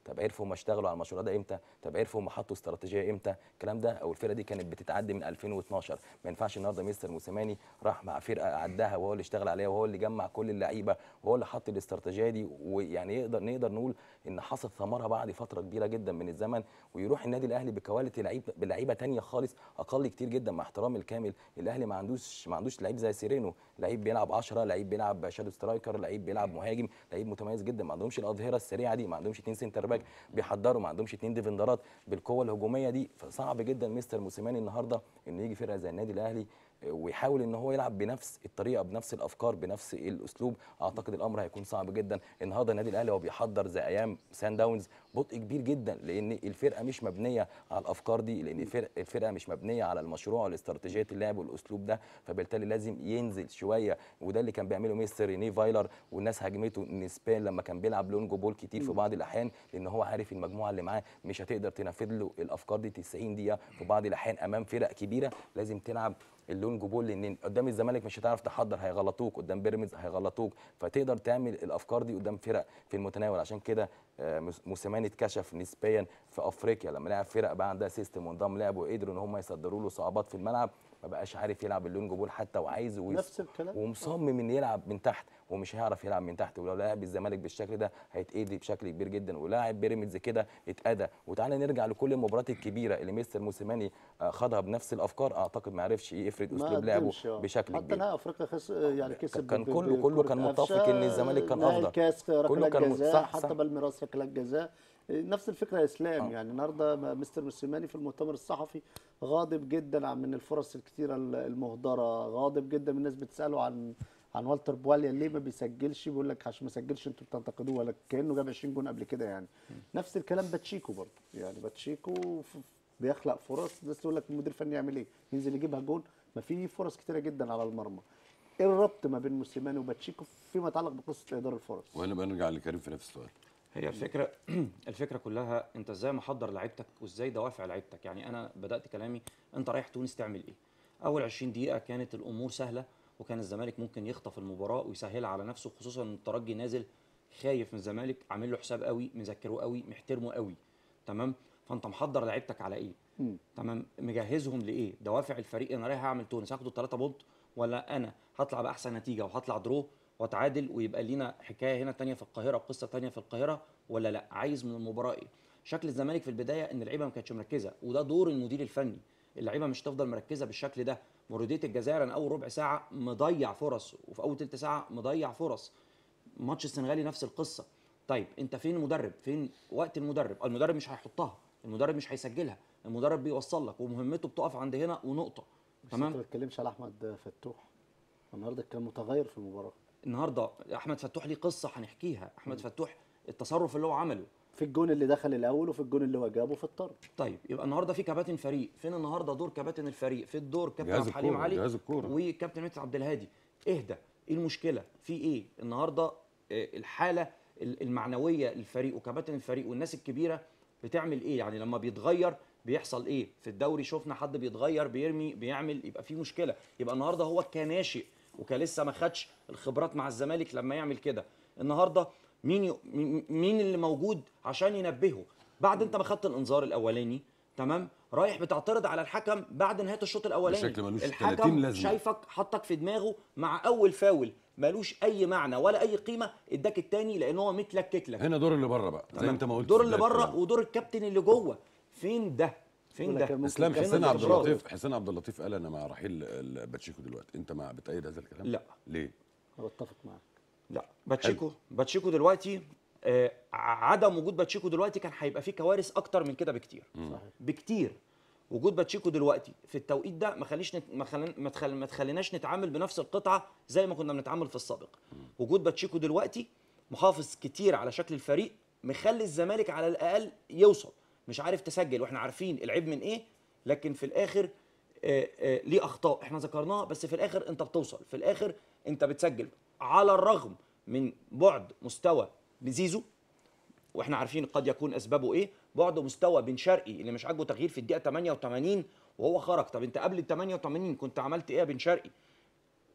طب عرفوا هم اشتغلوا على المشروع ده امتى طب عرفوا هم حطوا استراتيجيه امتى الكلام ده او الفرقه دي كانت بتتعدي من 2012 ما ينفعش النهارده مستر موسيماني راح مع فرقه عدها وهو اللي اشتغل عليها وهو اللي جمع كل اللعيبه وهو اللي حط الاستراتيجيه دي ويعني يقدر نقدر نقول ان حصل ثمرها بعد فتره كبيره جدا من الزمن ويروح النادي الاهلي بكواليتي لعيب بلعيبه تانية خالص اقل كتير جدا مع احترامي الكامل الاهلي ما عندوش ما عندوش لعيب زي سيرينو لعيب بيلعب 10 لعيب بيلعب شادو سترايكر لعيب بيلعب مهاجم لعيب متميز جدا ما عندهمش الاظهره السريعه دي ما عندهمش اتنين سنتر باك بيحضروا ما عندهمش اتنين ديفندرات بالقوه الهجوميه دي فصعب جدا مستر موسيماني النهارده انه يجي فرقه زي النادي الاهلي ويحاول ان هو يلعب بنفس الطريقه بنفس الافكار بنفس الاسلوب اعتقد الامر هيكون صعب جدا النهارده النادي الاهلي هو بيحضر زي ايام سان داونز بطء كبير جدا لان الفرقه مش مبنيه على الافكار دي لان الفرقه, الفرقة مش مبنيه على المشروع والاستراتيجيه اللعب والاسلوب ده فبالتالي لازم ينزل شويه وده اللي كان بيعمله مستر ريني فايلر والناس هاجمته نسبان لما كان بيلعب لونجو بول كتير في بعض الاحيان لان هو عارف المجموعه اللي معاه مش هتقدر تنفذ له الافكار دي 90 دقيقه في بعض الاحيان امام فرق كبيره لازم تلعب اللونج بول لان قدام الزمالك مش هتعرف تحضر هيغلطوك قدام بيراميدز هيغلطوك فتقدر تعمل الافكار دي قدام فرق في المتناول عشان كده موسيماني اتكشف نسبيا في افريقيا لما لعب فرق بقى عندها سيستم ونظام لعب وقدروا ان هم يصدروا له صعوبات في الملعب ما بقاش عارف يلعب اللونج بول حتى وعايزه ويس- نفس الكلام. ومصمم ان يلعب من تحت ومش هيعرف يلعب من تحت ولو لعب الزمالك بالشكل ده هيتأذي بشكل كبير جدا ولاعب بيراميدز كده اتأذى وتعالى نرجع لكل المباريات الكبيره اللي مستر موسيماني آه، خدها بنفس الافكار اعتقد ما عرفش يفرد ما اسلوب لعبه قدمش، آه. بشكل حتى كبير نهائي افريقيا خس يعني كسب كان ب- كله- ب- كله كرة كان متفق قفشة، إن الزمالك كان نهائي أفضل. الكاس كله ركلات كان مت- جزاء صح، حتى صح. بالميراث ركلات جزاء نفس الفكره يا اسلام يعني النهارده مستر موسيماني في المؤتمر الصحفي غاضب جدا عن من الفرص الكثيره المهدره غاضب جدا من الناس بتساله عن عن والتر بواليا ليه ما بيسجلش بيقول لك عشان ما سجلش انتوا بتنتقدوه ولا كانه جاب 20 جون قبل كده يعني نفس الكلام باتشيكو برضه يعني باتشيكو ف- بيخلق فرص الناس تقول لك المدير الفني يعمل ايه ينزل يجيبها جون ما في فرص كتيره جدا على المرمى ايه الربط ما بين موسيماني وباتشيكو فيما يتعلق بقصه اهدار الفرص وهنا بقى نرجع لكريم في نفس السؤال هي الفكره الفكره كلها انت ازاي محضر لعيبتك وازاي دوافع لعيبتك يعني انا بدات كلامي انت رايح تونس تعمل ايه اول 20 دقيقه كانت الامور سهله وكان الزمالك ممكن يخطف المباراه ويسهلها على نفسه خصوصا ان الترجي نازل خايف من الزمالك عامل له حساب قوي مذكره قوي محترمه قوي تمام فانت محضر لعيبتك على ايه تمام مجهزهم لايه دوافع الفريق انا رايح اعمل تونس هاخده 3 بونت ولا انا هطلع باحسن نتيجه وهطلع درو واتعادل ويبقى لينا حكايه هنا تانية في القاهره وقصه تانية في القاهره ولا لا عايز من المباراه ايه شكل الزمالك في البدايه ان اللعيبه ما كانتش مركزه وده دور المدير الفني اللعيبه مش تفضل مركزه بالشكل ده مروديه الجزائر انا اول ربع ساعه مضيع فرص وفي اول تلت ساعه مضيع فرص ماتش السنغالي نفس القصه طيب انت فين المدرب فين وقت المدرب المدرب مش هيحطها المدرب مش هيسجلها المدرب بيوصل لك ومهمته بتقف عند هنا ونقطه بس انت تمام ما بتتكلمش على احمد فتوح النهارده كان متغير في المباراه النهارده احمد فتوح ليه قصه هنحكيها احمد فتوح التصرف اللي هو عمله في الجون اللي دخل الاول وفي الجون اللي هو جابه في الطرد طيب يبقى النهارده في كباتن فريق فين النهارده دور كباتن الفريق في الدور كابتن جهاز عبد الحليم الكورة، علي جهاز الكورة. وكابتن مدحت عبد الهادي اهدى ايه المشكله في ايه النهارده آه، الحاله ال- المعنويه للفريق وكباتن الفريق والناس الكبيره بتعمل ايه يعني لما بيتغير بيحصل ايه في الدوري شفنا حد بيتغير بيرمي بيعمل يبقى في مشكله يبقى النهارده هو كناشئ وكلسه ما خدش الخبرات مع الزمالك لما يعمل كده النهارده مين ي... مين- مين اللي موجود عشان ينبهه بعد انت ما خدت الانذار الاولاني تمام رايح بتعترض على الحكم بعد نهايه الشوط الاولاني بشكل ملوش 30 الحكم لازمة. شايفك حطك في دماغه مع اول فاول ملوش اي معنى ولا اي قيمه اداك التاني لان هو متلكك لك هنا دور اللي بره بقى زي تمام؟ انت ما قلت دور في اللي بداية بره الكلام. ودور الكابتن اللي جوه فين ده فين يقول ده لك ممكن اسلام كان حسين يعمل عبد إضرار. اللطيف حسين عبد اللطيف قال انا مع رحيل ال- باتشيكو دلوقتي انت مع بتأيد هذا الكلام لا. ليه انا بتفق معاك لا باتشيكو باتشيكو دلوقتي آه ع- عدم وجود باتشيكو دلوقتي كان هيبقى فيه كوارث اكتر من كده بكتير صحيح بكتير وجود باتشيكو دلوقتي في التوقيت ده ما خليش نت... ما, خل... ما, تخل... ما تخليناش نتعامل بنفس القطعه زي ما كنا بنتعامل في السابق وجود باتشيكو دلوقتي محافظ كتير على شكل الفريق مخلي الزمالك على الاقل يوصل مش عارف تسجل واحنا عارفين العيب من ايه لكن في الاخر آه، آه، ليه اخطاء احنا ذكرناها بس في الاخر انت بتوصل في الاخر انت بتسجل على الرغم من بعد مستوى بزيزو واحنا عارفين قد يكون اسبابه ايه بعد مستوى بن شرقي اللي مش عاجبه تغيير في الدقيقه 88 وهو خرج طب انت قبل ال 88 كنت عملت ايه يا بن شرقي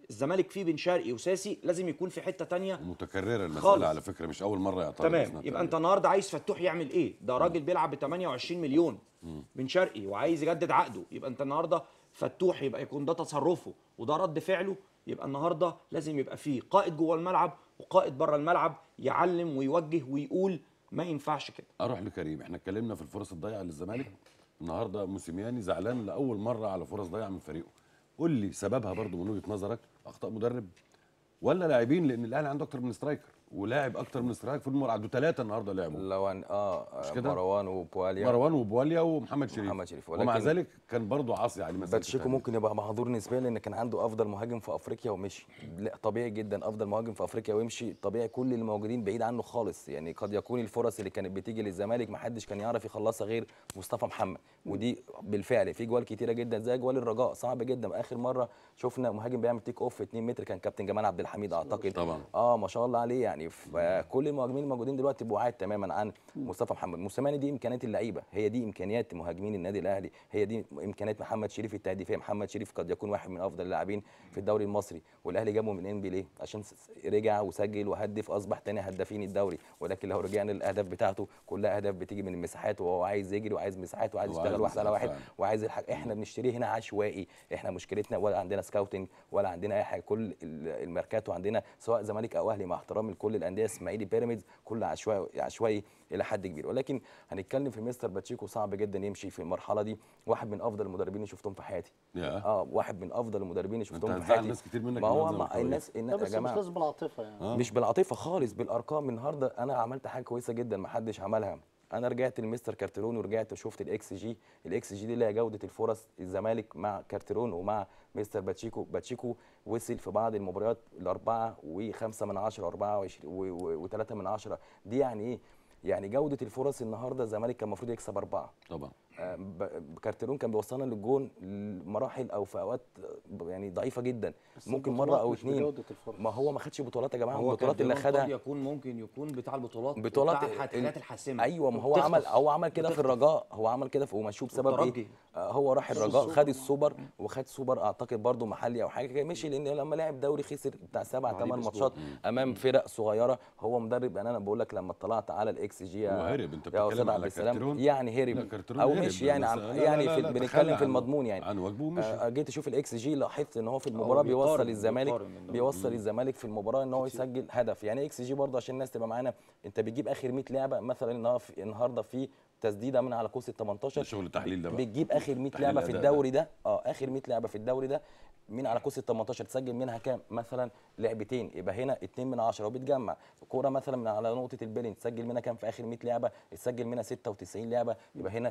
الزمالك فيه بن شرقي وساسي لازم يكون في حته تانية متكرره المساله خالص. على فكره مش اول مره يعترض تمام إسناد يبقى انت تقريباً. النهارده عايز فتوح يعمل ايه ده راجل بيلعب ب 28 مليون بن شرقي وعايز يجدد عقده يبقى انت النهارده فتوح يبقى يكون ده تصرفه وده رد فعله يبقى النهارده لازم يبقى فيه قائد جوه الملعب وقائد بره الملعب يعلم ويوجه ويقول ما ينفعش كده اروح لكريم احنا اتكلمنا في الفرص الضايعه للزمالك النهارده موسيماني زعلان لاول مره على فرص ضايعه من فريقه قول لي سببها برضو من وجهه نظرك اخطاء مدرب ولا لاعبين لان الاهلي عنده اكتر من سترايكر ولاعب اكتر من سترايكر في الملعب عنده ثلاثه النهارده لعبوا لو أن اه مش آه، كده؟ مروان وبواليا مروان وبواليا ومحمد شريف محمد شريف، ومع ولكن- ذلك كان برضو عاصي عليه مسألة باتشيكو التهديد. ممكن يبقى محظور نسبيا لان كان عنده افضل مهاجم في افريقيا ومشي لا طبيعي جدا افضل مهاجم في افريقيا ويمشي طبيعي كل اللي موجودين بعيد عنه خالص يعني قد يكون الفرص اللي كانت بتيجي للزمالك ما حدش كان يعرف يخلصها غير مصطفى محمد ودي بالفعل في جوال كتيره جدا زي جوال الرجاء صعب جدا اخر مره شفنا مهاجم بيعمل تيك اوف 2 متر كان كابتن جمال عبد الحميد اعتقد طبعا. اه ما شاء الله عليه يعني فكل المهاجمين الموجودين دلوقتي بعاد تماما عن مصطفى محمد موسيماني دي امكانيات اللعيبه هي دي امكانيات مهاجمين النادي الاهلي هي دي امكانيات محمد شريف التهديفيه محمد شريف قد يكون واحد من افضل اللاعبين في الدوري المصري والاهلي جابه من انبي ليه عشان س- رجع وسجل وهدف اصبح تاني هدافين الدوري ولكن لو رجعنا للاهداف بتاعته كلها اهداف بتيجي من المساحات وهو عايز يجري وعايز مساحات وعايز هو عايز يشتغل واحد على مساحات واحد فعلا. وعايز الحاجة احنا بنشتريه هنا عشوائي احنا مشكلتنا ولا عندنا سكاوتنج ولا عندنا اي حاجه كل ال- الماركات عندنا سواء زمالك او اهلي مع احترامي لكل الانديه اسماعيلي بيراميدز كل عشوائي عشوائي الى حد كبير ولكن هنتكلم في مستر باتشيكو صعب جدا يمشي في المرحله دي واحد من افضل المدربين اللي شفتهم في حياتي يا. اه واحد من افضل المدربين اللي شفتهم في هتزعل حياتي ناس كتير منك ما هو النهاردة ما زملكاوية. الناس لا الناس يا بس مش جماعه لازم بالعاطفه يعني آه. مش بالعاطفه خالص بالارقام النهارده انا عملت حاجه كويسه جدا ما حدش عملها انا رجعت لمستر كارتيرون ورجعت وشفت الاكس جي الاكس جي دي اللي هي جوده الفرص الزمالك مع كارتيرون ومع مستر باتشيكو باتشيكو وصل في بعض المباريات لأربعة وخمسة من عشرة أربعة وعشرين وثلاثة من عشرة دي يعني إيه؟ يعني جودة الفرص النهاردة الزمالك كان المفروض يكسب أربعة طبعا آه، ب- كارتيرون كان بيوصلنا للجون لمراحل او في اوقات آه، يعني ضعيفه جدا بس ممكن البطولات مره او مش اتنين بجودة الفرص. ما هو ما خدش بطولات يا جماعه هو البطولات اللي كارتيرون قد خدها يكون ممكن يكون بتاع البطولات بطولات بتاع ال- الحاجات الحاسمه ايوه ما هو بتخلص. عمل هو عمل كده في بتخلص. الرجاء هو عمل كده في ومشوه بسبب ايه والترجي. آه، هو راح الرجاء خد السوبر وخد سوبر اعتقد برضو محلي او حاجه كده مشي لان لما لعب دوري خسر بتاع سبع بعديه ثمان بأسبوع. ماتشات امام فرق صغيره هو مدرب يعني انا بقول لك لما اطلعت على الاكس جي يا- هو هرب، أنت يا بتتكلم استاذ على عبد السلام كارتيرون؟ يعني لا، هرب كارتيرون او هرب، مشي يعني بس عم لا، لا، يعني لا، في لا، بنتكلم تخلى في عن- المضمون يعني عن واجبه ومشي آه، جيت اشوف الاكس جي لاحظت ان هو في المباراه بيقارن- بيوصل الزمالك بيقارن إنه- بيوصل الزمالك في المباراه ان هو يسجل هدف يعني اكس جي برضه عشان الناس تبقى معانا انت بتجيب اخر 100 لعبه مثلا النهارده في- النهارده في تسديده من على قوس ال 18 ده شغل التحليل ده بقى. بتجيب اخر 100 تحليل لعبه في الأداء ده. الدوري ده اه اخر 100 لعبه في الدوري ده من على قوس ال 18 تسجل منها كام مثلا لعبتين يبقى هنا 2 من 10 وبتجمع كوره مثلا من على نقطه البيلين تسجل منها كام في اخر 100 لعبه تسجل منها 96 لعبه يبقى هنا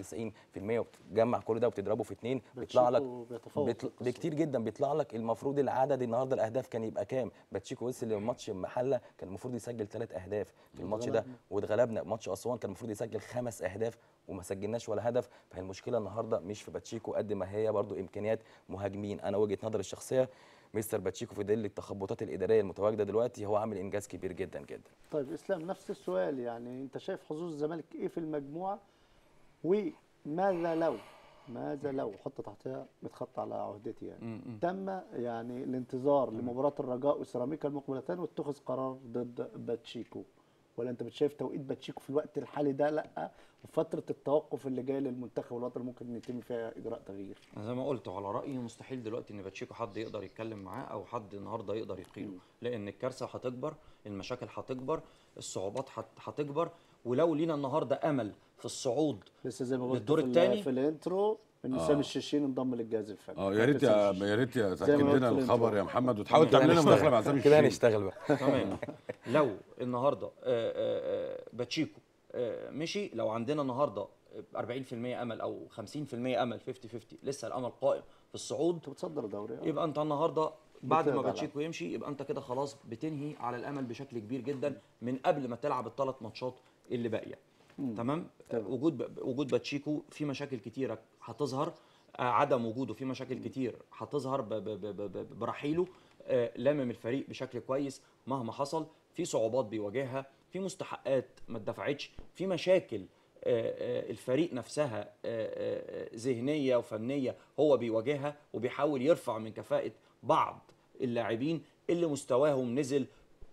96% وبتجمع كل ده وبتضربه في 2 بيطلع لك باتشيكو بيتفوق بيطل... في القصة. بكتير جدا بيطلع لك المفروض العدد النهارده الاهداف كان يبقى كام باتشيكو وصل لماتش محله كان المفروض يسجل ثلاث اهداف في الماتش ده واتغلبنا ماتش اسوان كان المفروض يسجل خمس اهداف وما سجلناش ولا هدف فهي المشكله النهارده مش في باتشيكو قد ما هي برضو امكانيات مهاجمين انا وجهه نظري الشخصيه مستر باتشيكو في ظل التخبطات الاداريه المتواجده دلوقتي هو عامل انجاز كبير جدا جدا طيب اسلام نفس السؤال يعني انت شايف حظوظ الزمالك ايه في المجموعه وماذا لو ماذا لو حط تحتها متخط على عهدتي يعني تم يعني الانتظار لمباراه الرجاء وسيراميكا المقبلتان واتخذ قرار ضد باتشيكو ولا انت بتشايف توقيت باتشيكو في الوقت الحالي ده لا وفتره التوقف اللي جايه للمنتخب الوطني ممكن يتم فيها اجراء تغيير أنا زي ما قلت على رايي مستحيل دلوقتي ان باتشيكو حد يقدر يتكلم معاه او حد النهارده يقدر يقيله لان الكارثه هتكبر المشاكل هتكبر الصعوبات هت- هتكبر ولو لينا النهارده امل في الصعود لسه زي ما قلت للدور في, ال- التاني؟ في الانترو ان آه. سامي الشيشين انضم للجهاز الفني اه يا ريت يا يا ريت يا زي تاكد ما قلت لنا في الخبر الانترو. يا محمد وتحاول تعمل لنا هنشتغل. مداخله مع سامي كده الشريف. هنشتغل بقى تمام لو النهارده آه، آه، آه، باتشيكو آه، مشي لو عندنا النهارده 40% امل او 50% امل 50 50 لسه الامل قائم في الصعود انت بتصدر دوري آه. يبقى انت النهارده بعد ما بتقدر باتشيكو يمشي يبقى انت كده خلاص بتنهي على الامل بشكل كبير جدا من قبل ما تلعب الثلاث ماتشات اللي باقيه تمام تمام. وجود ب- وجود باتشيكو في مشاكل كتيره هتظهر آه، عدم وجوده في مشاكل كتير هتظهر ب- ب- ب- ب- ب- برحيله آه، لامم الفريق بشكل كويس مهما حصل في صعوبات بيواجهها في مستحقات ما اتدفعتش في مشاكل آه، آه، الفريق نفسها آه، آه، آه، ذهنيه وفنيه هو بيواجهها وبيحاول يرفع من كفاءه بعض اللاعبين اللي مستواهم نزل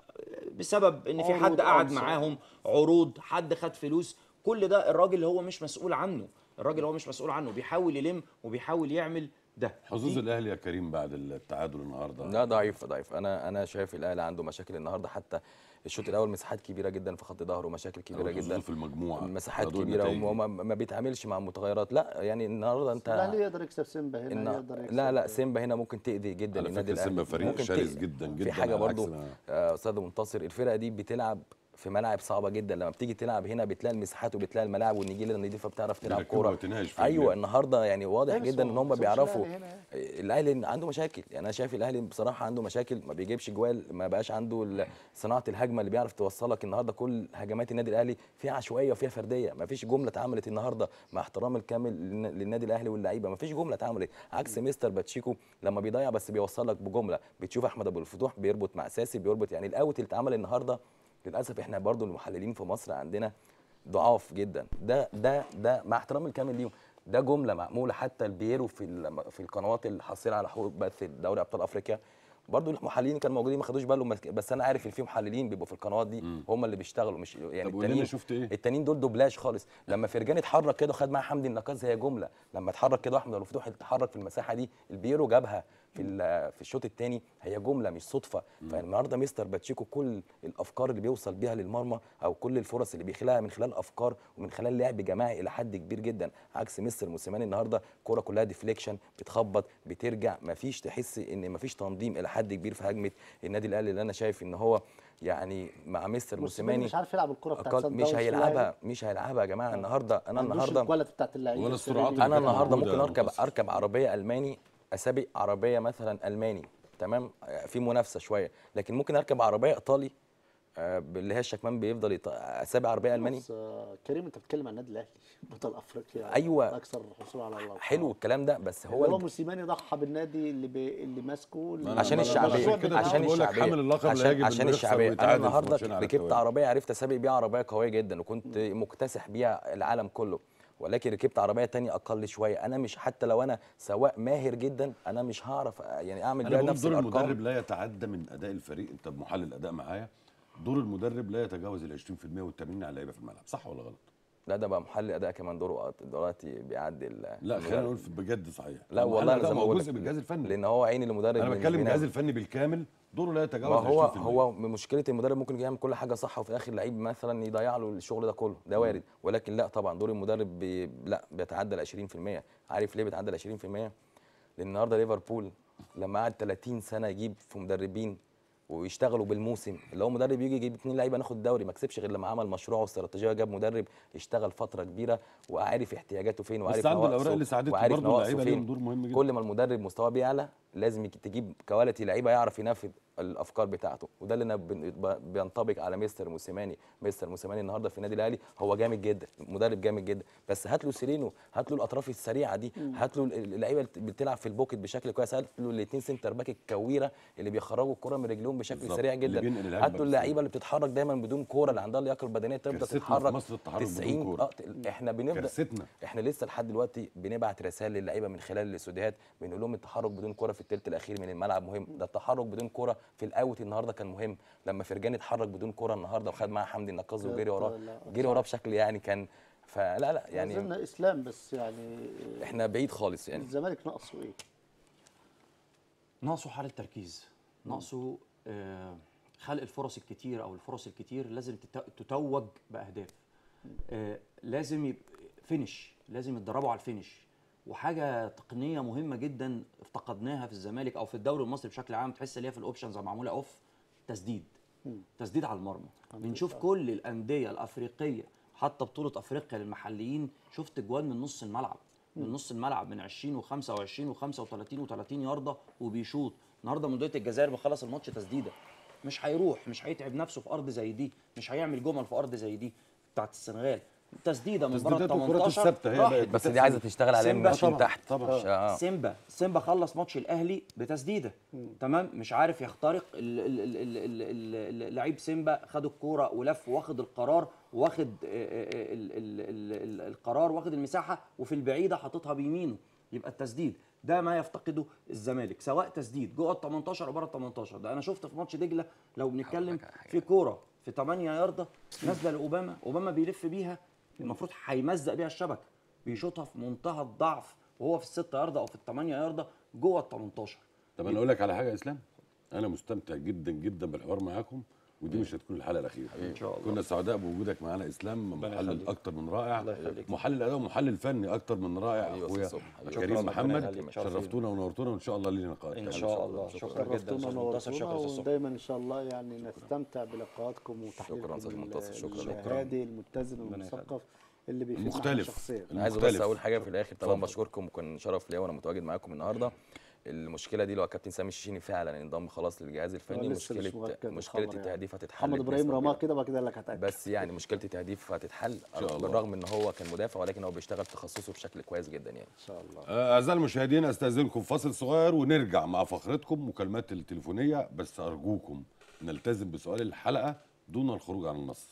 بسبب ان في عروض حد قعد أنصار. معاهم عروض حد خد فلوس كل ده الراجل اللي هو مش مسؤول عنه الراجل اللي هو مش مسؤول عنه بيحاول يلم وبيحاول يعمل ده حظوظ دي- الاهلي يا كريم بعد التعادل النهارده لا ضعيف ضعيف انا انا شايف الاهلي عنده مشاكل النهارده حتى الشوط الاول مساحات كبيره جدا في خط ظهره مشاكل كبيره حظوظه جدا في المجموعه مساحات على دور كبيره النتائج. وما ما- ما بيتعاملش مع متغيرات لا يعني النهارده انت الاهلي يقدر يكسب سيمبا هنا إن يقدر يكسب لا لا سيمبا هنا ممكن تأذي جدا على النادي فكرة الاهلي سيمبا فريق ممكن شرس تأذي. جدا جدا في حاجه على برضو عكس ما- آه، استاذ منتصر الفرقه دي بتلعب في ملاعب صعبه جدا لما بتيجي تلعب هنا بتلاقي المساحات وبتلاقي الملاعب والنجيله النظيفه بتعرف تلعب بيركبوا كوره وتنهاش في ايوه رجليهم. النهارده يعني واضح لا، بس جدا هو ان هم ما خسرش بيعرفوا الأهلي هنا. الاهلي عنده مشاكل يعني انا شايف الاهلي بصراحه عنده مشاكل ما بيجيبش جوال ما بقاش عنده ال- صناعه الهجمه اللي بيعرف توصلك النهارده كل هجمات النادي الاهلي فيها عشوائيه وفيها فرديه ما فيش جمله اتعملت النهارده مع احترامي الكامل للن- للنادي الاهلي واللعيبه ما فيش جمله اتعملت عكس مستر باتشيكو لما بيضيع بس بيوصل لك بجمله بتشوف احمد ابو الفتوح بيربط مع ساسي بيربط يعني الاوت اللي اتعمل النهارده للاسف احنا برضو المحللين في مصر عندنا ضعاف جدا ده ده ده مع احترامي الكامل ليهم ده جمله معموله حتى البيرو في ال- في القنوات الحاصله على حقوق بث دوري ابطال افريقيا برضو المحللين كانوا موجودين ما خدوش بالهم بس- بس انا عارف ان في محللين بيبقوا في القنوات دي هم اللي بيشتغلوا مش يعني طب قول لنا شفت إيه؟ التانيين دول دوبلاج خالص لما فرجاني اتحرك كده وخد معاه حمدي النقاز هي جمله لما اتحرك كده احمد الفتوح اتحرك في المساحه دي البيرو جابها في ال- في الشوط الثاني هي جمله مش صدفه فالنهارده مستر باتشيكو كل الافكار اللي بيوصل بيها للمرمى او كل الفرص اللي بيخلقها من خلال افكار ومن خلال لعب جماعي الى حد كبير جدا عكس مستر موسيماني النهارده كوره كلها ديفليكشن بتخبط بترجع مفيش تحس ان مفيش تنظيم الى حد كبير في هجمه النادي الاهلي اللي انا شايف ان هو يعني مع مستر موسيماني موسيماني مش عارف يلعب الكره بتاعت أقل- سان مش داونز هيلعبها مش هيلعبها يا جماعه النهارده انا النهارده الكواليتي بتاعت اللعيبه ولا السنة السرعات دي. اللي انا كانت النهارده موجودة ممكن يا اركب منتصر. اركب عربيه الماني اسابق عربيه مثلا الماني تمام في منافسه شويه لكن ممكن اركب عربيه ايطالي آه، اللي هي الشكمان بيفضل يط... اسابق عربيه الماني بس آه، كريم انت بتتكلم عن النادي الاهلي بطل افريقيا أيوة. اكثر حصول على الألقاب. حلو الكلام ده بس هو هو هو الج- موسيماني ضحى بالنادي اللي بي... اللي ماسكه اللي- أنا- عشان أنا- الشعبيه المشروع كده بتاعه. عشان بقول لك الشعبيه حامل اللقب لا عشان يجب عشان إنه يخسر الشعبيه انا ويتعادل في النهارده ماتشين على ركبت التوالي. عربيه عرفت اسابق بيها عربيه قويه جدا وكنت مكتسح بيها العالم كله ولكن ركبت عربيه تانية اقل شويه انا مش حتى لو انا سواق ماهر جدا انا مش هعرف يعني اعمل انا بيها بقول نفس دور الارقام المدرب لا يتعدى من اداء الفريق انت محلل اداء معايا دور المدرب لا يتجاوز ال 20% والتمرين على اللعيبه في الملعب صح ولا غلط؟ لا ده بقى محلل اداء كمان دوره دلوقتي بيعدي ال- لا خلينا المدرب. نقول في- بجد صحيح لا محلل والله انا أداء زي ما ما هو بقول جزء من الجهاز الفني لان هو عيني المدرب انا مش بتكلم بينام. الجهاز الفني بالكامل دوره لا ما يتجاوز هو 20% هو من مشكله المدرب ممكن يعمل كل حاجه صح وفي الاخر لعيب مثلا يضيع له الشغل ده كله ده وارد ولكن لا طبعا دور المدرب بي لا بيتعدى ال 20% عارف ليه بيتعدى ال 20% لان النهارده ليفربول لما قعد 30 سنه يجيب في مدربين ويشتغلوا بالموسم اللي هو مدرب يجي يجيب اثنين لعيبه ناخد الدوري ما كسبش غير لما عمل مشروع واستراتيجيه جاب مدرب اشتغل فتره كبيره وعارف احتياجاته فين وعارف بس عنده نواقصه الاوراق اللي ساعدته وعارف برضه نواقصه اللعيبه ليهم فين. دور مهم جدا كل ما المدرب مستواه بيعلى لازم يك- تجيب كواليتي لعيبه يعرف ينفذ الافكار بتاعته وده اللي أنا بن- ب- بينطبق على مستر موسيماني مستر موسيماني النهارده في النادي الاهلي هو جامد جدا مدرب جامد جدا بس هات له سيرينو هات له الاطراف السريعه دي هات له ال- اللعيبه اللي بتلعب في البوكت بشكل كويس هات له الاثنين سنتر باك الكويره اللي بيخرجوا الكره من رجلهم بشكل بالظبط. سريع اللي جدا بينقل الهجمة هات له بسرعة. اللعيبه اللي بتتحرك دايما بدون كوره اللي عندها اللياقه البدنيه تبدا كارثتنا في تتحرك مصر التحرك بدون 90 كورة. اه احنا بنبدا كارثتنا احنا لسه لحد دلوقتي بنبعت رسائل للعيبه من خلال الاستوديوهات بنقول لهم التحرك بدون كره في الثلث الاخير من الملعب مهم ده التحرك بدون كره في الاوت النهارده كان مهم لما فرجاني اتحرك بدون كره النهارده وخد معاه حمدي النقاز وجري وراه لا، جري وراه بشكل يعني كان فلا لا يعني يعني اسلام بس يعني احنا بعيد خالص يعني الزمالك ناقصه ايه؟ ناقصه حاله تركيز ناقصه آه، خلق الفرص الكتير او الفرص الكتير لازم تت- تتوج باهداف آه، لازم يبقى فينش لازم يتدربوا على الفينش وحاجه تقنيه مهمه جدا افتقدناها في الزمالك او في الدوري المصري بشكل عام تحس ان هي في الاوبشنز معموله اوف تسديد تسديد على المرمى بنشوف كل الانديه الافريقيه حتى بطوله افريقيا للمحليين شفت جوان من نص الملعب من نص الملعب من 20 و25 و35 و30 يارده وبيشوط النهارده منطقه الجزائر بيخلص الماتش تسديده مش هيروح مش هيتعب نفسه في ارض زي دي مش هيعمل جمل في ارض زي دي بتاعت السنغال تسديده من بره ال تسديدات والكرات 18 الثابتة هي راحت. بقت بس دي عايزه تشتغل عليها من سيمبا ماشيين طبعاً، تحت طبعاً. مش- آه. سيمبا سيمبا خلص ماتش الاهلي بتسديده تمام مش عارف يخترق ال- ال- ال- ال- ال- ال- لعيب سيمبا خد الكوره ولف واخد القرار واخد آه، آه، ال- ال- ال- ال- القرار واخد المساحه وفي البعيده حاططها بيمينه يبقى التسديد ده ما يفتقده الزمالك سواء تسديد جوه ال 18 او بره ال 18 ده انا شفت في ماتش دجله لو بنتكلم لك على حاجة. في كوره في 8 يارده نازله لاوباما اوباما بيلف بيها المفروض هيمزق بيها الشبكه بيشوطها في منتهى الضعف وهو في الست يارده او في الثمانية يارده جوه ال 18 طب انا اقول لك على حاجه يا اسلام انا مستمتع جدا جدا بالحوار معاكم ودي مش هتكون الحلقه الاخيره إن شاء الله. كنا سعداء بوجودك معانا اسلام محلل يخليك. اكتر من رائع الله يخليك. محلل اداء ومحلل فني اكتر من رائع حبيبي يا اخويا أستاذ صبحي. حبيبي. شكراً، كريم ربنا محمد يخليك. شرفتونا ونورتونا وان شاء الله لينا لقاء ان تاني. شاء الله شكرا جدا شرفتونا استاذ منتصر شكرا ونورتونا استاذ صبحي ودايما ان شاء الله يعني نستمتع بلقاءاتكم وتحليلكم شكراً أستاذ منتصر، شكراً. ال- الهادي المتزن والمثقف اللي بيفيدنا المختلف. شخصيا انا عايز بس المختلف. اقول حاجه في الاخر طبعا اتفضل. بشكركم وكان شرف ليا وانا متواجد معاكم النهارده المشكله دي لو كابتن سامي الشيشيني فعلا انضم خلاص للجهاز الفني لسه مش مشكله مؤكد مشكله الخبر يعني. التهديف هتتحل محمد ابراهيم بنسبة رماه كبيرة. كده بعد كده لك هتاكد بس يعني مشكله التهديف هتتحل شاء الله. بالرغم ان هو كان مدافع ولكن هو بيشتغل تخصصه بشكل كويس جدا يعني ان شاء الله آه، اعزائي المشاهدين استاذنكم فاصل صغير ونرجع مع فقرتكم مكالمات التليفونيه بس ارجوكم نلتزم بسؤال الحلقه دون الخروج عن النص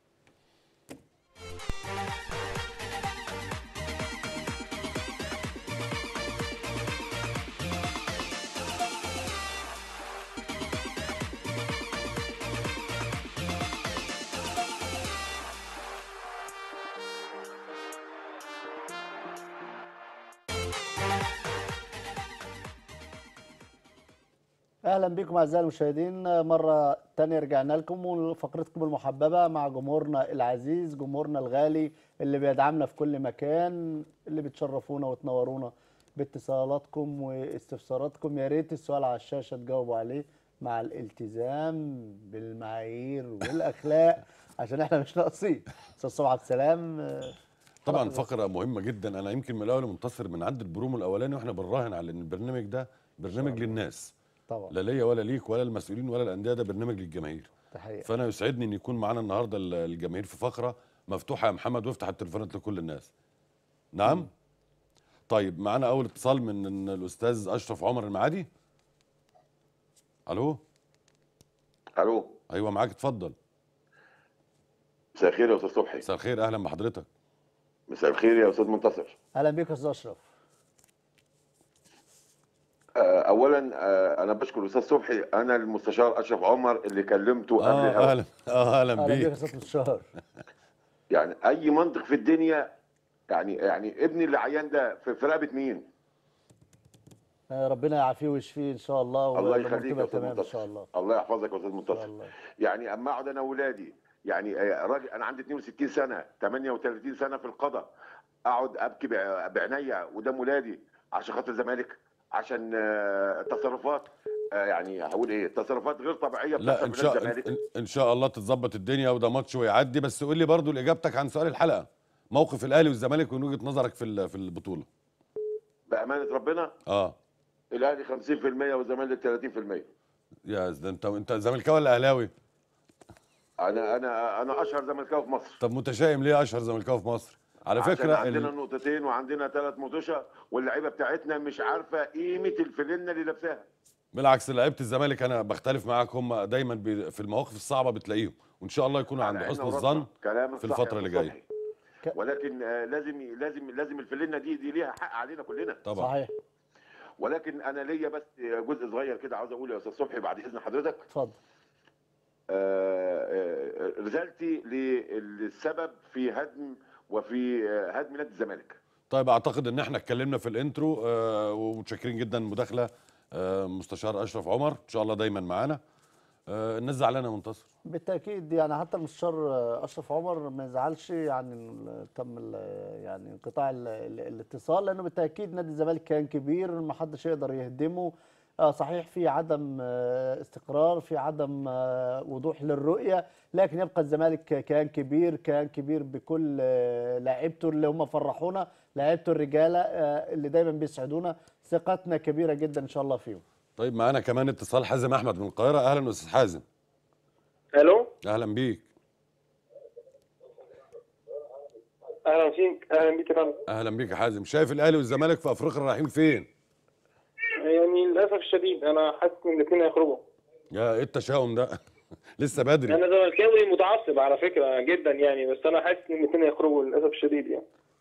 اهلا بكم اعزائي المشاهدين مره تانية رجعنا لكم وفقرتكم المحببه مع جمهورنا العزيز جمهورنا الغالي اللي بيدعمنا في كل مكان اللي بتشرفونا وتنورونا باتصالاتكم واستفساراتكم يا ريت السؤال على الشاشه تجاوبوا عليه مع الالتزام بالمعايير والاخلاق عشان احنا مش ناقصين استاذ صبحي عبد السلام آه، طبعا فقره مهمه جدا انا يمكن من الاول منتصر من عند البرومو الاولاني واحنا بنراهن على ان البرنامج ده برنامج للناس طبعا لا ليا ولا ليك ولا المسؤولين ولا الانديه ده برنامج للجماهير تحيه فانا يسعدني ان يكون معانا النهارده ال- الجماهير في فقره مفتوحه يا محمد وافتح التليفونات لكل الناس نعم طيب معانا اول اتصال من من الاستاذ اشرف عمر المعادي الو الو ايوه معاك اتفضل مساء الخير يا استاذ صبحي مساء الخير اهلا بحضرتك مساء الخير يا استاذ منتصر اهلا بك يا استاذ اشرف آه، اولا آه، انا بشكر الاستاذ صبحي انا المستشار اشرف عمر اللي كلمته قبل اه الهوا اهلا اه اهلا اهلا بك يا بيك استاذ مستشار يعني اي منطق في الدنيا يعني يعني ابني اللي عيان ده في في رقبه مين؟ آه، ربنا يعافيه ويشفيه ان شاء الله الله يخليك والمرتبة يا استاذ تمام ان منتصر شاء الله الله يحفظك يا استاذ ان شاء منتصر الله يعني اما اقعد انا واولادي يعني آه، راجل انا عندي 62 سنه 38 سنه في القضاء اقعد ابكي بع- بعينيا قدام ولادي عشان خاطر الزمالك عشان آه، تصرفات آه، يعني هقول ايه تصرفات غير طبيعيه لا بتحصل ان في شاء نادي الزمالك إن, ان شاء الله تتظبط الدنيا وده ماتش ويعدي بس قول لي برضو اجابتك عن سؤال الحلقه موقف الاهلي والزمالك من وجهه نظرك في ال- في البطوله بامانه ربنا اه الاهلي 50% والزمالك 30% يا ده انت انت زملكاوي ولا اهلاوي انا انا انا اشهر زملكاوي في مصر طب متشائم ليه اشهر زملكاوي في مصر على عشان فكره عندنا ال... نقطتين وعندنا ثلاث مطوشه واللعيبه بتاعتنا مش عارفه قيمه الفلنه اللي لابساها بالعكس لعيبه الزمالك انا بختلف معاك هم دايما بي... في المواقف الصعبه بتلاقيهم وان شاء الله يكونوا عند على حسن عيننا وراسنا. الظن كلامك في صح الفترة يا اللي أستاذ جاية. صبحي. ك- ولكن آه، لازم لازم لازم الفلنه دي دي ليها حق علينا كلنا طبعا صحيح ولكن انا ليا بس جزء صغير كده عاوز اقوله يا استاذ صبحي بعد اذن حضرتك اتفضل آه، آه، رسالتي للسبب في هدم وفي آه، هدم نادي الزمالك طيب اعتقد ان احنا اتكلمنا في الانترو آه ومتشكرين جدا المداخله آه مستشار اشرف عمر ان شاء الله دايما معانا آه الناس زعلانه يا منتصر بالتاكيد يعني حتى المستشار اشرف عمر ما يزعلش يعني ال- تم ال- يعني انقطاع ال- ال- الاتصال لانه بالتاكيد نادي الزمالك كان كبير ما حدش يقدر يهدمه آه صحيح في عدم آه، استقرار في عدم آه، وضوح للرؤيه لكن يبقى الزمالك كيان كبير كيان كبير بكل آه، لاعيبته اللي هم فرحونا لاعيبته الرجاله آه، اللي دايما بيسعدونا ثقتنا كبيره جدا ان شاء الله فيهم طيب معانا كمان اتصال حازم احمد من القاهره اهلا استاذ حازم الو اهلا بيك اهلا فيك اهلا بيك يا فندم اهلا بيك يا حازم شايف الاهلي والزمالك في افريقيا رايحين فين يعني للاسف الشديد انا حاسس ان الاثنين هيخرجوا يا ايه التشاؤم ده لسه بدري انا زملكاوي متعصب على فكره جدا يعني بس انا حاسس ان الاثنين هيخرجوا للاسف الشديد يعني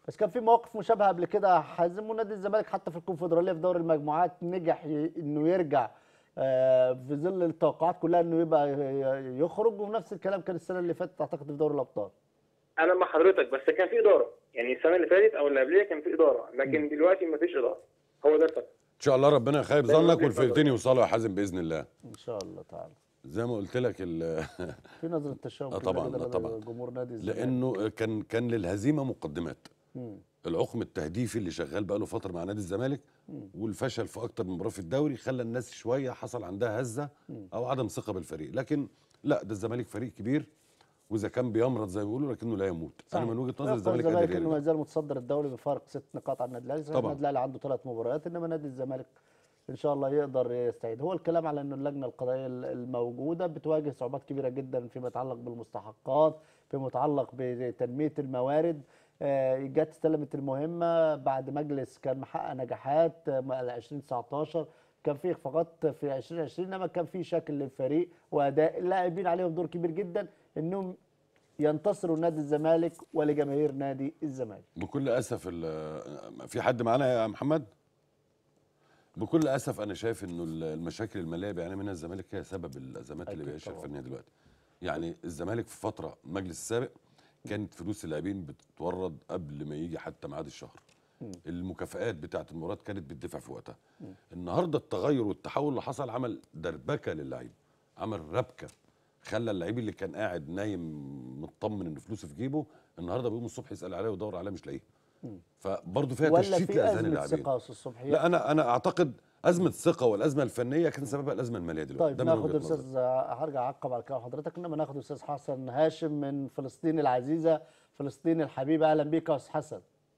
بس كان في مواقف مشابهه قبل كده حازم ونادي الزمالك حتى في الكونفدراليه في دوري المجموعات نجح ي- انه يرجع آه، في ظل التوقعات كلها انه يبقى ي- يخرج ونفس الكلام كان السنه اللي فاتت اعتقد في دوري الابطال انا مع حضرتك بس كان في اداره يعني السنه اللي فاتت او اللي قبلها كان في اداره لكن دلوقتي مفيش اداره هو ده الفرق ان شاء الله ربنا يخيب ده من ظنك وجهة والفرقتين نظري. يوصلوا يا حازم باذن الله ان شاء الله تعالى زي ما قلت لك ال- في نظره تشاؤم آه كده طبعاً، كده آه لدى طبعاً. جمهور نادي الزمالك لانه كان كان للهزيمه مقدمات مم. العقم التهديفي اللي شغال بقاله فتره مع نادي الزمالك والفشل في اكتر من مباراه في الدوري خلى الناس شويه حصل عندها هزه او عدم ثقه بالفريق لكن لا ده الزمالك فريق كبير واذا كان بيمرض زي ما بيقولوا لكنه لا يموت انا من وجهه نظري يبقى الزمالك الزمالك قادر انه ما يرجع زال متصدر الدوري بفارق ست نقاط عن النادي الاهلي صحيح طبعاً. النادي الاهلي عنده ثلاث مباريات انما نادي الزمالك ان شاء الله يقدر يستعيد هو الكلام على انه اللجنه القضائيه الموجوده بتواجه صعوبات كبيره جدا فيما يتعلق بالمستحقات فيما يتعلق بتنميه الموارد آه، جت استلمت المهمه بعد مجلس كان محقق نجاحات آه، 2019 كان في اخفاقات في 2020 انما كان في شكل للفريق واداء اللاعبين عليهم دور كبير جدا انهم ينتصروا نادي الزمالك ولجماهير نادي الزمالك بكل اسف ال- في حد معانا يا محمد بكل اسف انا شايف انه ال- المشاكل الماليه بيعاني منها الزمالك هي سبب الازمات اللي أكيد بيعيشها طبعاً. الفنيه دلوقتي يعني الزمالك في فتره المجلس السابق كانت فلوس اللاعبين بتتورد قبل ما يجي حتى ميعاد الشهر المكافآت بتاعه المباريات كانت بتدفع في وقتها النهارده التغير والتحول اللي حصل عمل دربكه للعيب عمل ربكه خلى اللعيب اللي كان قاعد نايم مطمن ان فلوسه في جيبه النهارده بيقوم الصبح يسال عليها ويدور عليها مش لاقيها فبرضه فيها ولا تشتيت في لاذهان ازمه اللاعبين ثقه يا استاذ صبحي لا انا انا اعتقد ازمه الثقه والازمه الفنيه كان سببها الازمه الماليه دلوقتي طيب ده من ناخد وجهة نظري. الاستاذ هرجع اعقب على كلام حضرتك انما ناخد الاستاذ حسن هاشم من فلسطين العزيزه فلسطين الحبيبه اهلا بيك يا استاذ حسن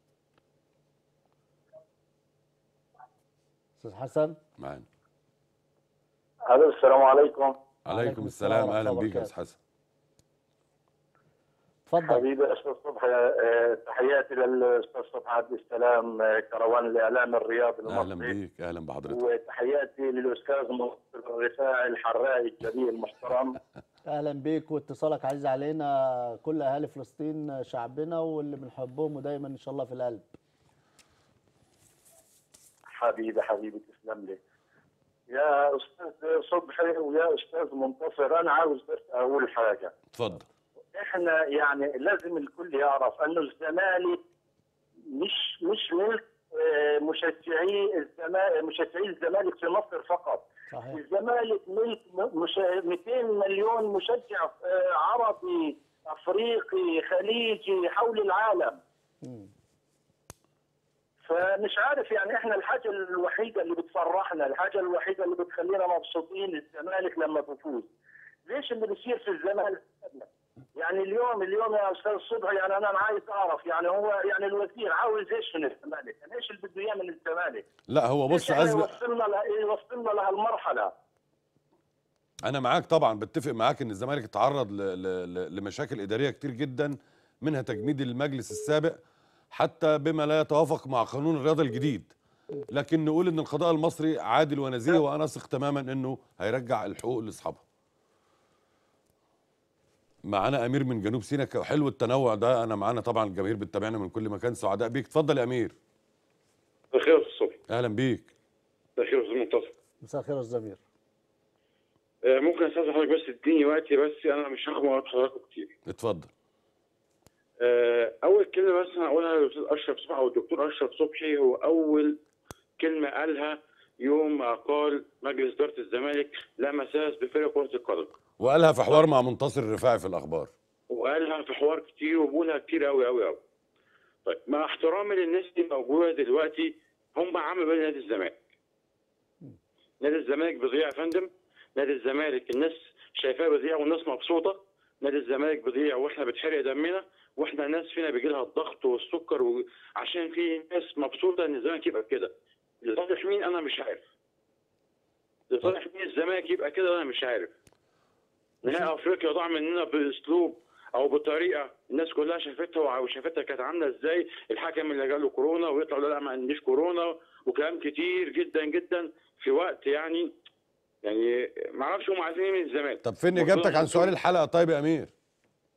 استاذ حسن معانا الو السلام عليكم عليكم السلام ورحمة اهلا الله بيك يا وبركاته. استاذ حسن اتفضل حبيبي استاذ صبحي آه، تحياتي للاستاذ صبحي عبد السلام آه، كروان الاعلام الرياضي اهلا المصري بيك اهلا بحضرتك وتحياتي للاستاذ مصطفى الرفاعي الحرائي الجليل المحترم اهلا بيك واتصالك عزيز علينا كل اهالي فلسطين شعبنا واللي بنحبهم ودايما ان شاء الله في القلب حبيبي حبيبي تسلم لي يا استاذ صبحي ويا استاذ منتصر انا عاوز بس اقول حاجه اتفضل احنا يعني لازم الكل يعرف انه الزمالك مش مش ملك آه، مشجعي الزمالك مشجعي الزمالك في مصر فقط صحيح الزمالك ملك م- مش 200 مليون مشجع آه، عربي افريقي خليجي حول العالم مم. فمش عارف يعني احنا الحاجه الوحيده اللي بتفرحنا الحاجه الوحيده اللي بتخلينا مبسوطين الزمالك لما بيفوز ليش اللي بيصير في الزمالك يعني اليوم اليوم يا استاذ صبحي يعني انا عايز اعرف يعني هو يعني الوزير عاوز ايش من الزمالك؟ يعني ايش اللي بده اياه من الزمالك؟ لا هو بص ليش إحنا ازمه يوصلنا ل- يوصلنا لهالمرحله انا معاك طبعا بتفق معاك ان الزمالك اتعرض ل... ل... ل... لمشاكل اداريه كتير جدا منها تجميد المجلس السابق حتى بما لا يتوافق مع قانون الرياضه الجديد لكن نقول ان القضاء المصري عادل ونزيه وانا اثق تماما انه هيرجع الحقوق لاصحابها معانا امير من جنوب سيناء حلو التنوع ده انا معانا طبعا الجماهير بتتابعنا من كل مكان سعداء بيك اتفضل يا امير بخير في الصبح اهلا بيك بخير في المنتصف مساء الخير يا استاذ زمير آه، ممكن استاذ حضرتك بس اديني وقتي بس انا مش هاخد وقت حضراتكم كتير اتفضل آه، اول كلمه بس انا اقولها للاستاذ اشرف صبحي او الدكتور اشرف صبحي هو اول كلمه قالها يوم ما قال مجلس اداره الزمالك لا مساس بفرق كره القدم وقالها في حوار مع منتصر الرفاعي في الاخبار وقالها في حوار كتير وبقولها كتير قوي قوي قوي طيب مع احترامي للناس اللي موجوده دلوقتي هم عم بين نادي الزمالك نادي الزمالك بيضيع يا فندم نادي الزمالك الناس شايفاه بيضيع والناس مبسوطه نادي الزمالك بيضيع واحنا بتحرق دمنا واحنا ناس فينا بيجي لها الضغط والسكر و... عشان في ناس مبسوطه ان الزمالك يبقى كده لصالح مين انا مش عارف لصالح مين الزمالك يبقى كده انا مش عارف نهائي افريقيا ضاع مننا باسلوب او بطريقه الناس كلها شافتها وشافتها كانت عامله ازاي الحكم اللي جاله كورونا ويطلع يقول لا ما عنديش كورونا وكلام كتير جدا جدا في وقت يعني يعني ما اعرفش هم عايزين ايه من الزمالك طب فين اجابتك عن سؤال الحلقه طيب يا امير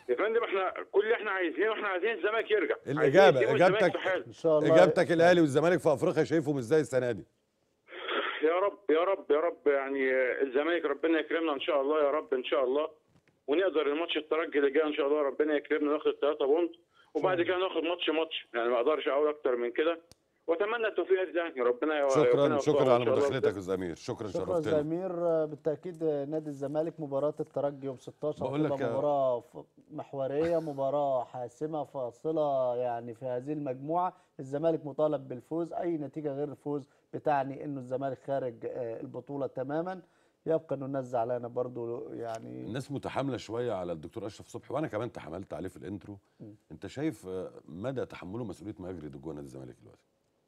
يا فندم احنا كل اللي احنا عايزينه احنا عايزين الزمالك يرجع عايزين الاجابه يسيبوا الزمالك اجابتك في حاله. ان شاء الله اجابتك الاهلي والزمالك في افريقيا شايفهم ازاي السنه دي يا رب يا رب يا رب يعني الزمالك ربنا يكرمنا ان شاء الله يا رب ان شاء الله ونقدر الماتش الترجي اللي جاي ان شاء الله ربنا يكرمنا ناخد 3 بونت وبعد كده ناخد ماتش ماتش يعني ما اقدرش اقول اكتر من كده واتمنى التوفيق للاهلي ربنا ربنا شكرا يوفقهم شكرا إن على شاء الله. مداخلتك يا زمير شكرا شكرا شرفتنا زمير آه، بالتاكيد آه، نادي الزمالك مباراه الترجي يوم 16 بقول لك هتبقى يا- مباراه ف- محوريه مباراه حاسمه فاصله يعني في هذه المجموعه الزمالك مطالب بالفوز اي نتيجه غير الفوز بتعني انه الزمالك خارج آه، البطوله تماما يبقى انه الناس زعلانه برضو يعني الناس متحامله شويه على الدكتور اشرف صبحي وانا كمان تحملت عليه في الانترو انت شايف آه، مدى تحمله مسؤوليه ما يجري جوه نادي الزمالك دلوقتي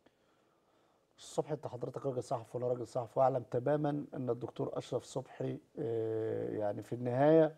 الصبح انت حضرتك راجل صحفي وانا راجل صحفي واعلم تماما ان الدكتور اشرف صبحي آه، يعني في النهايه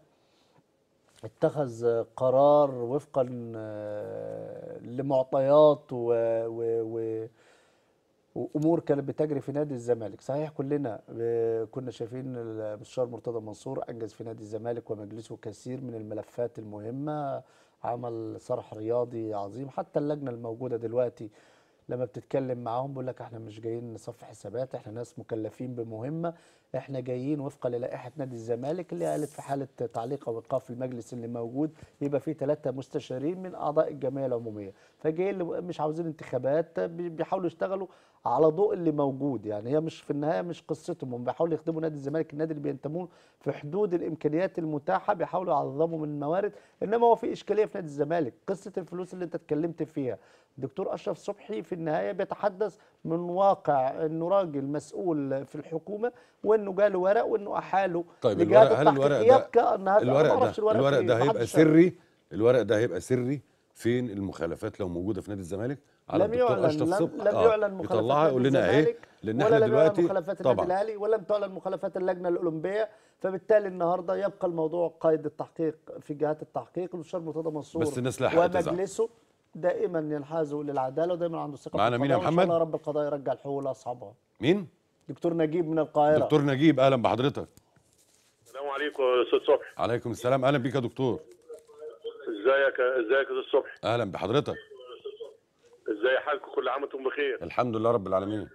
اتخذ آه، قرار وفقا آه، لمعطيات و, و, و وامور كانت بتجري في نادي الزمالك صحيح كلنا آه، كنا شايفين المستشار مرتضى منصور انجز في نادي الزمالك ومجلسه كثير من الملفات المهمه عمل صرح رياضي عظيم حتى اللجنه الموجوده دلوقتي لما بتتكلم معاهم بيقول لك احنا مش جايين نصفي حسابات احنا ناس مكلفين بمهمه احنا جايين وفقا للائحه نادي الزمالك اللي قالت في حاله تعليق او ايقاف المجلس اللي موجود يبقى فيه ثلاثه مستشارين من اعضاء الجمعيه العموميه فجايين اللي مش عاوزين انتخابات بي- بيحاولوا يشتغلوا على ضوء اللي موجود يعني هي مش في النهايه مش قصتهم هم بيحاولوا يخدموا نادي الزمالك النادي اللي بينتمون في حدود الامكانيات المتاحه بيحاولوا يعظموا من الموارد انما هو في اشكاليه في نادي الزمالك قصه الفلوس اللي انت اتكلمت فيها الدكتور اشرف صبحي في النهايه بيتحدث من واقع انه راجل مسؤول في الحكومه وانه جاله ورق وانه احاله طيب لجهات الورق هل التحقيق. الورق ده يبقى ان هذا الورق ما أعرفش ده الورق فين، ده هيبقى محدش عارف. سري الورق ده هيبقى سري فين المخالفات لو موجوده في نادي الزمالك على لم الدكتور يعلن اشرف لم, صبحي لم يعلن مخالفات يطلعها نادي يقول لنا اهي الزمالك لان ولا احنا لم يعلن دلوقتي مخالفات النادي طبعا الاهلي ولم تعلن مخالفات اللجنه الاولمبيه فبالتالي النهارده يبقى الموضوع قيد التحقيق في جهات التحقيق المستشار مرتضى منصور بس الناس لها حق تزعل. ومجلسه دائما ينحازوا للعداله ودائما عنده ثقه في معانا مين يا القضاء، وإن محمد؟ شاء الله رب القضاء يرجع الحقوق لاصحابها مين دكتور نجيب من القاهره دكتور نجيب اهلا بحضرتك السلام عليكم يا استاذ صبحي عليكم السلام اهلا بيك يا دكتور ازيك ازيك يا استاذ صبحي اهلا بحضرتك ازاي حالكم كل عام وانتم بخير الحمد لله رب العالمين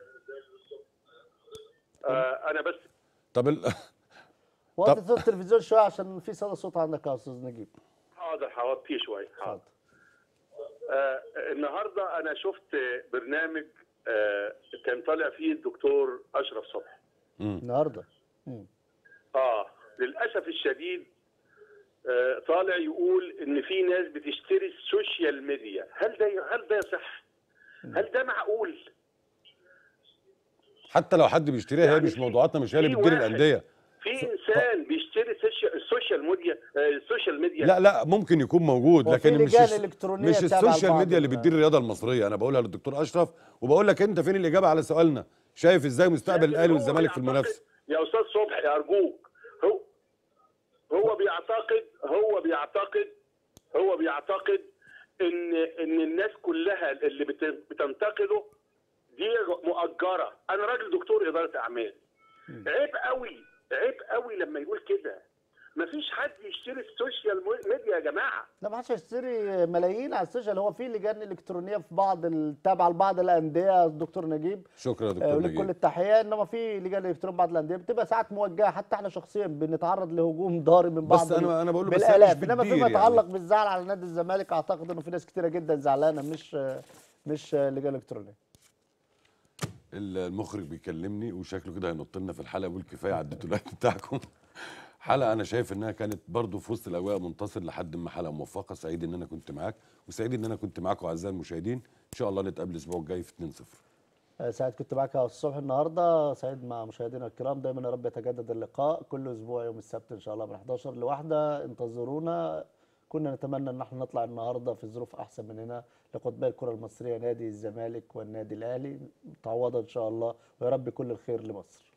آه انا بس طب ال... وطي صوت التلفزيون شويه عشان في صدى صوت عندك يا استاذ نجيب حاضر هوطيه شويه حاضر اتفضل آه النهارده انا شفت برنامج آه كان طالع فيه الدكتور اشرف صبحي النهارده مم. اه للاسف الشديد آه طالع يقول ان في ناس بتشتري السوشيال ميديا هل ده هل ده يصح هل ده معقول حتى لو حد بيشتريها هي يعني مش في- موضوعاتنا مش هي اللي في بتدير واحد الانديه في انسان بيشتري السوشيال- السوشيال ميديا آه، السوشيال ميديا لا لا ممكن يكون موجود هو لكن في مش لجان الس- إلكترونية مش تابعة السوشيال لبعض ميديا اللي ال- بتدير الرياضه المصريه انا بقولها للدكتور اشرف وبقول لك انت فين الاجابه على سؤالنا شايف ازاي مستقبل لكن الاهلي هو والزمالك في بيعتقد- المنافسه يا استاذ صبحي ارجوك هو هو بيعتقد هو بيعتقد هو بيعتقد ان ان الناس كلها اللي بت- بتنتقده دي مؤجره انا راجل دكتور اداره اعمال عيب قوي عيب قوي لما يقول كده مفيش حد يشتري السوشيال ميديا يا جماعه لا ما حدش هيشتري ملايين على السوشيال هو في لجان الكترونيه في بعض التابعه لبعض الانديه الدكتور نجيب شكرا يا آه، دكتور ولك كل نجيب التحيه انما في لجان الكترونيه في بعض الانديه بتبقى ساعات موجهه حتى احنا شخصيا بنتعرض لهجوم ضاري من بعض بس أنا- ال- أنا بقول له بس هي مش بالالاف انما بتدير فيما يعني. يتعلق بالزعل على نادي الزمالك اعتقد انه في ناس كتيره جدا زعلانه مش آه، مش آه، لجان الكترونيه المخرج بيكلمني وشكله كده هينط لنا في الحلقه ويقول كفايه عديتوا الوقت بتاعكم حلقه انا شايف انها كانت برضو في وسط الاجواء منتصر لحد ما حلقه موفقه سعيد ان انا كنت معاك وسعيد ان انا كنت معاكم اعزائي المشاهدين ان شاء الله نتقابل الاسبوع الجاي في 2-0 آه، سعيد كنت معاك يا الصبح النهارده سعيد مع مشاهدينا الكرام دايما يا رب يتجدد اللقاء كل اسبوع يوم السبت ان شاء الله من 11 لواحدة انتظرونا كنا نتمنى ان احنا نطلع النهارده في ظروف احسن من هنا لقطبي الكره المصريه نادي الزمالك والنادي الاهلي تعوضها ان شاء الله ويا رب كل الخير لمصر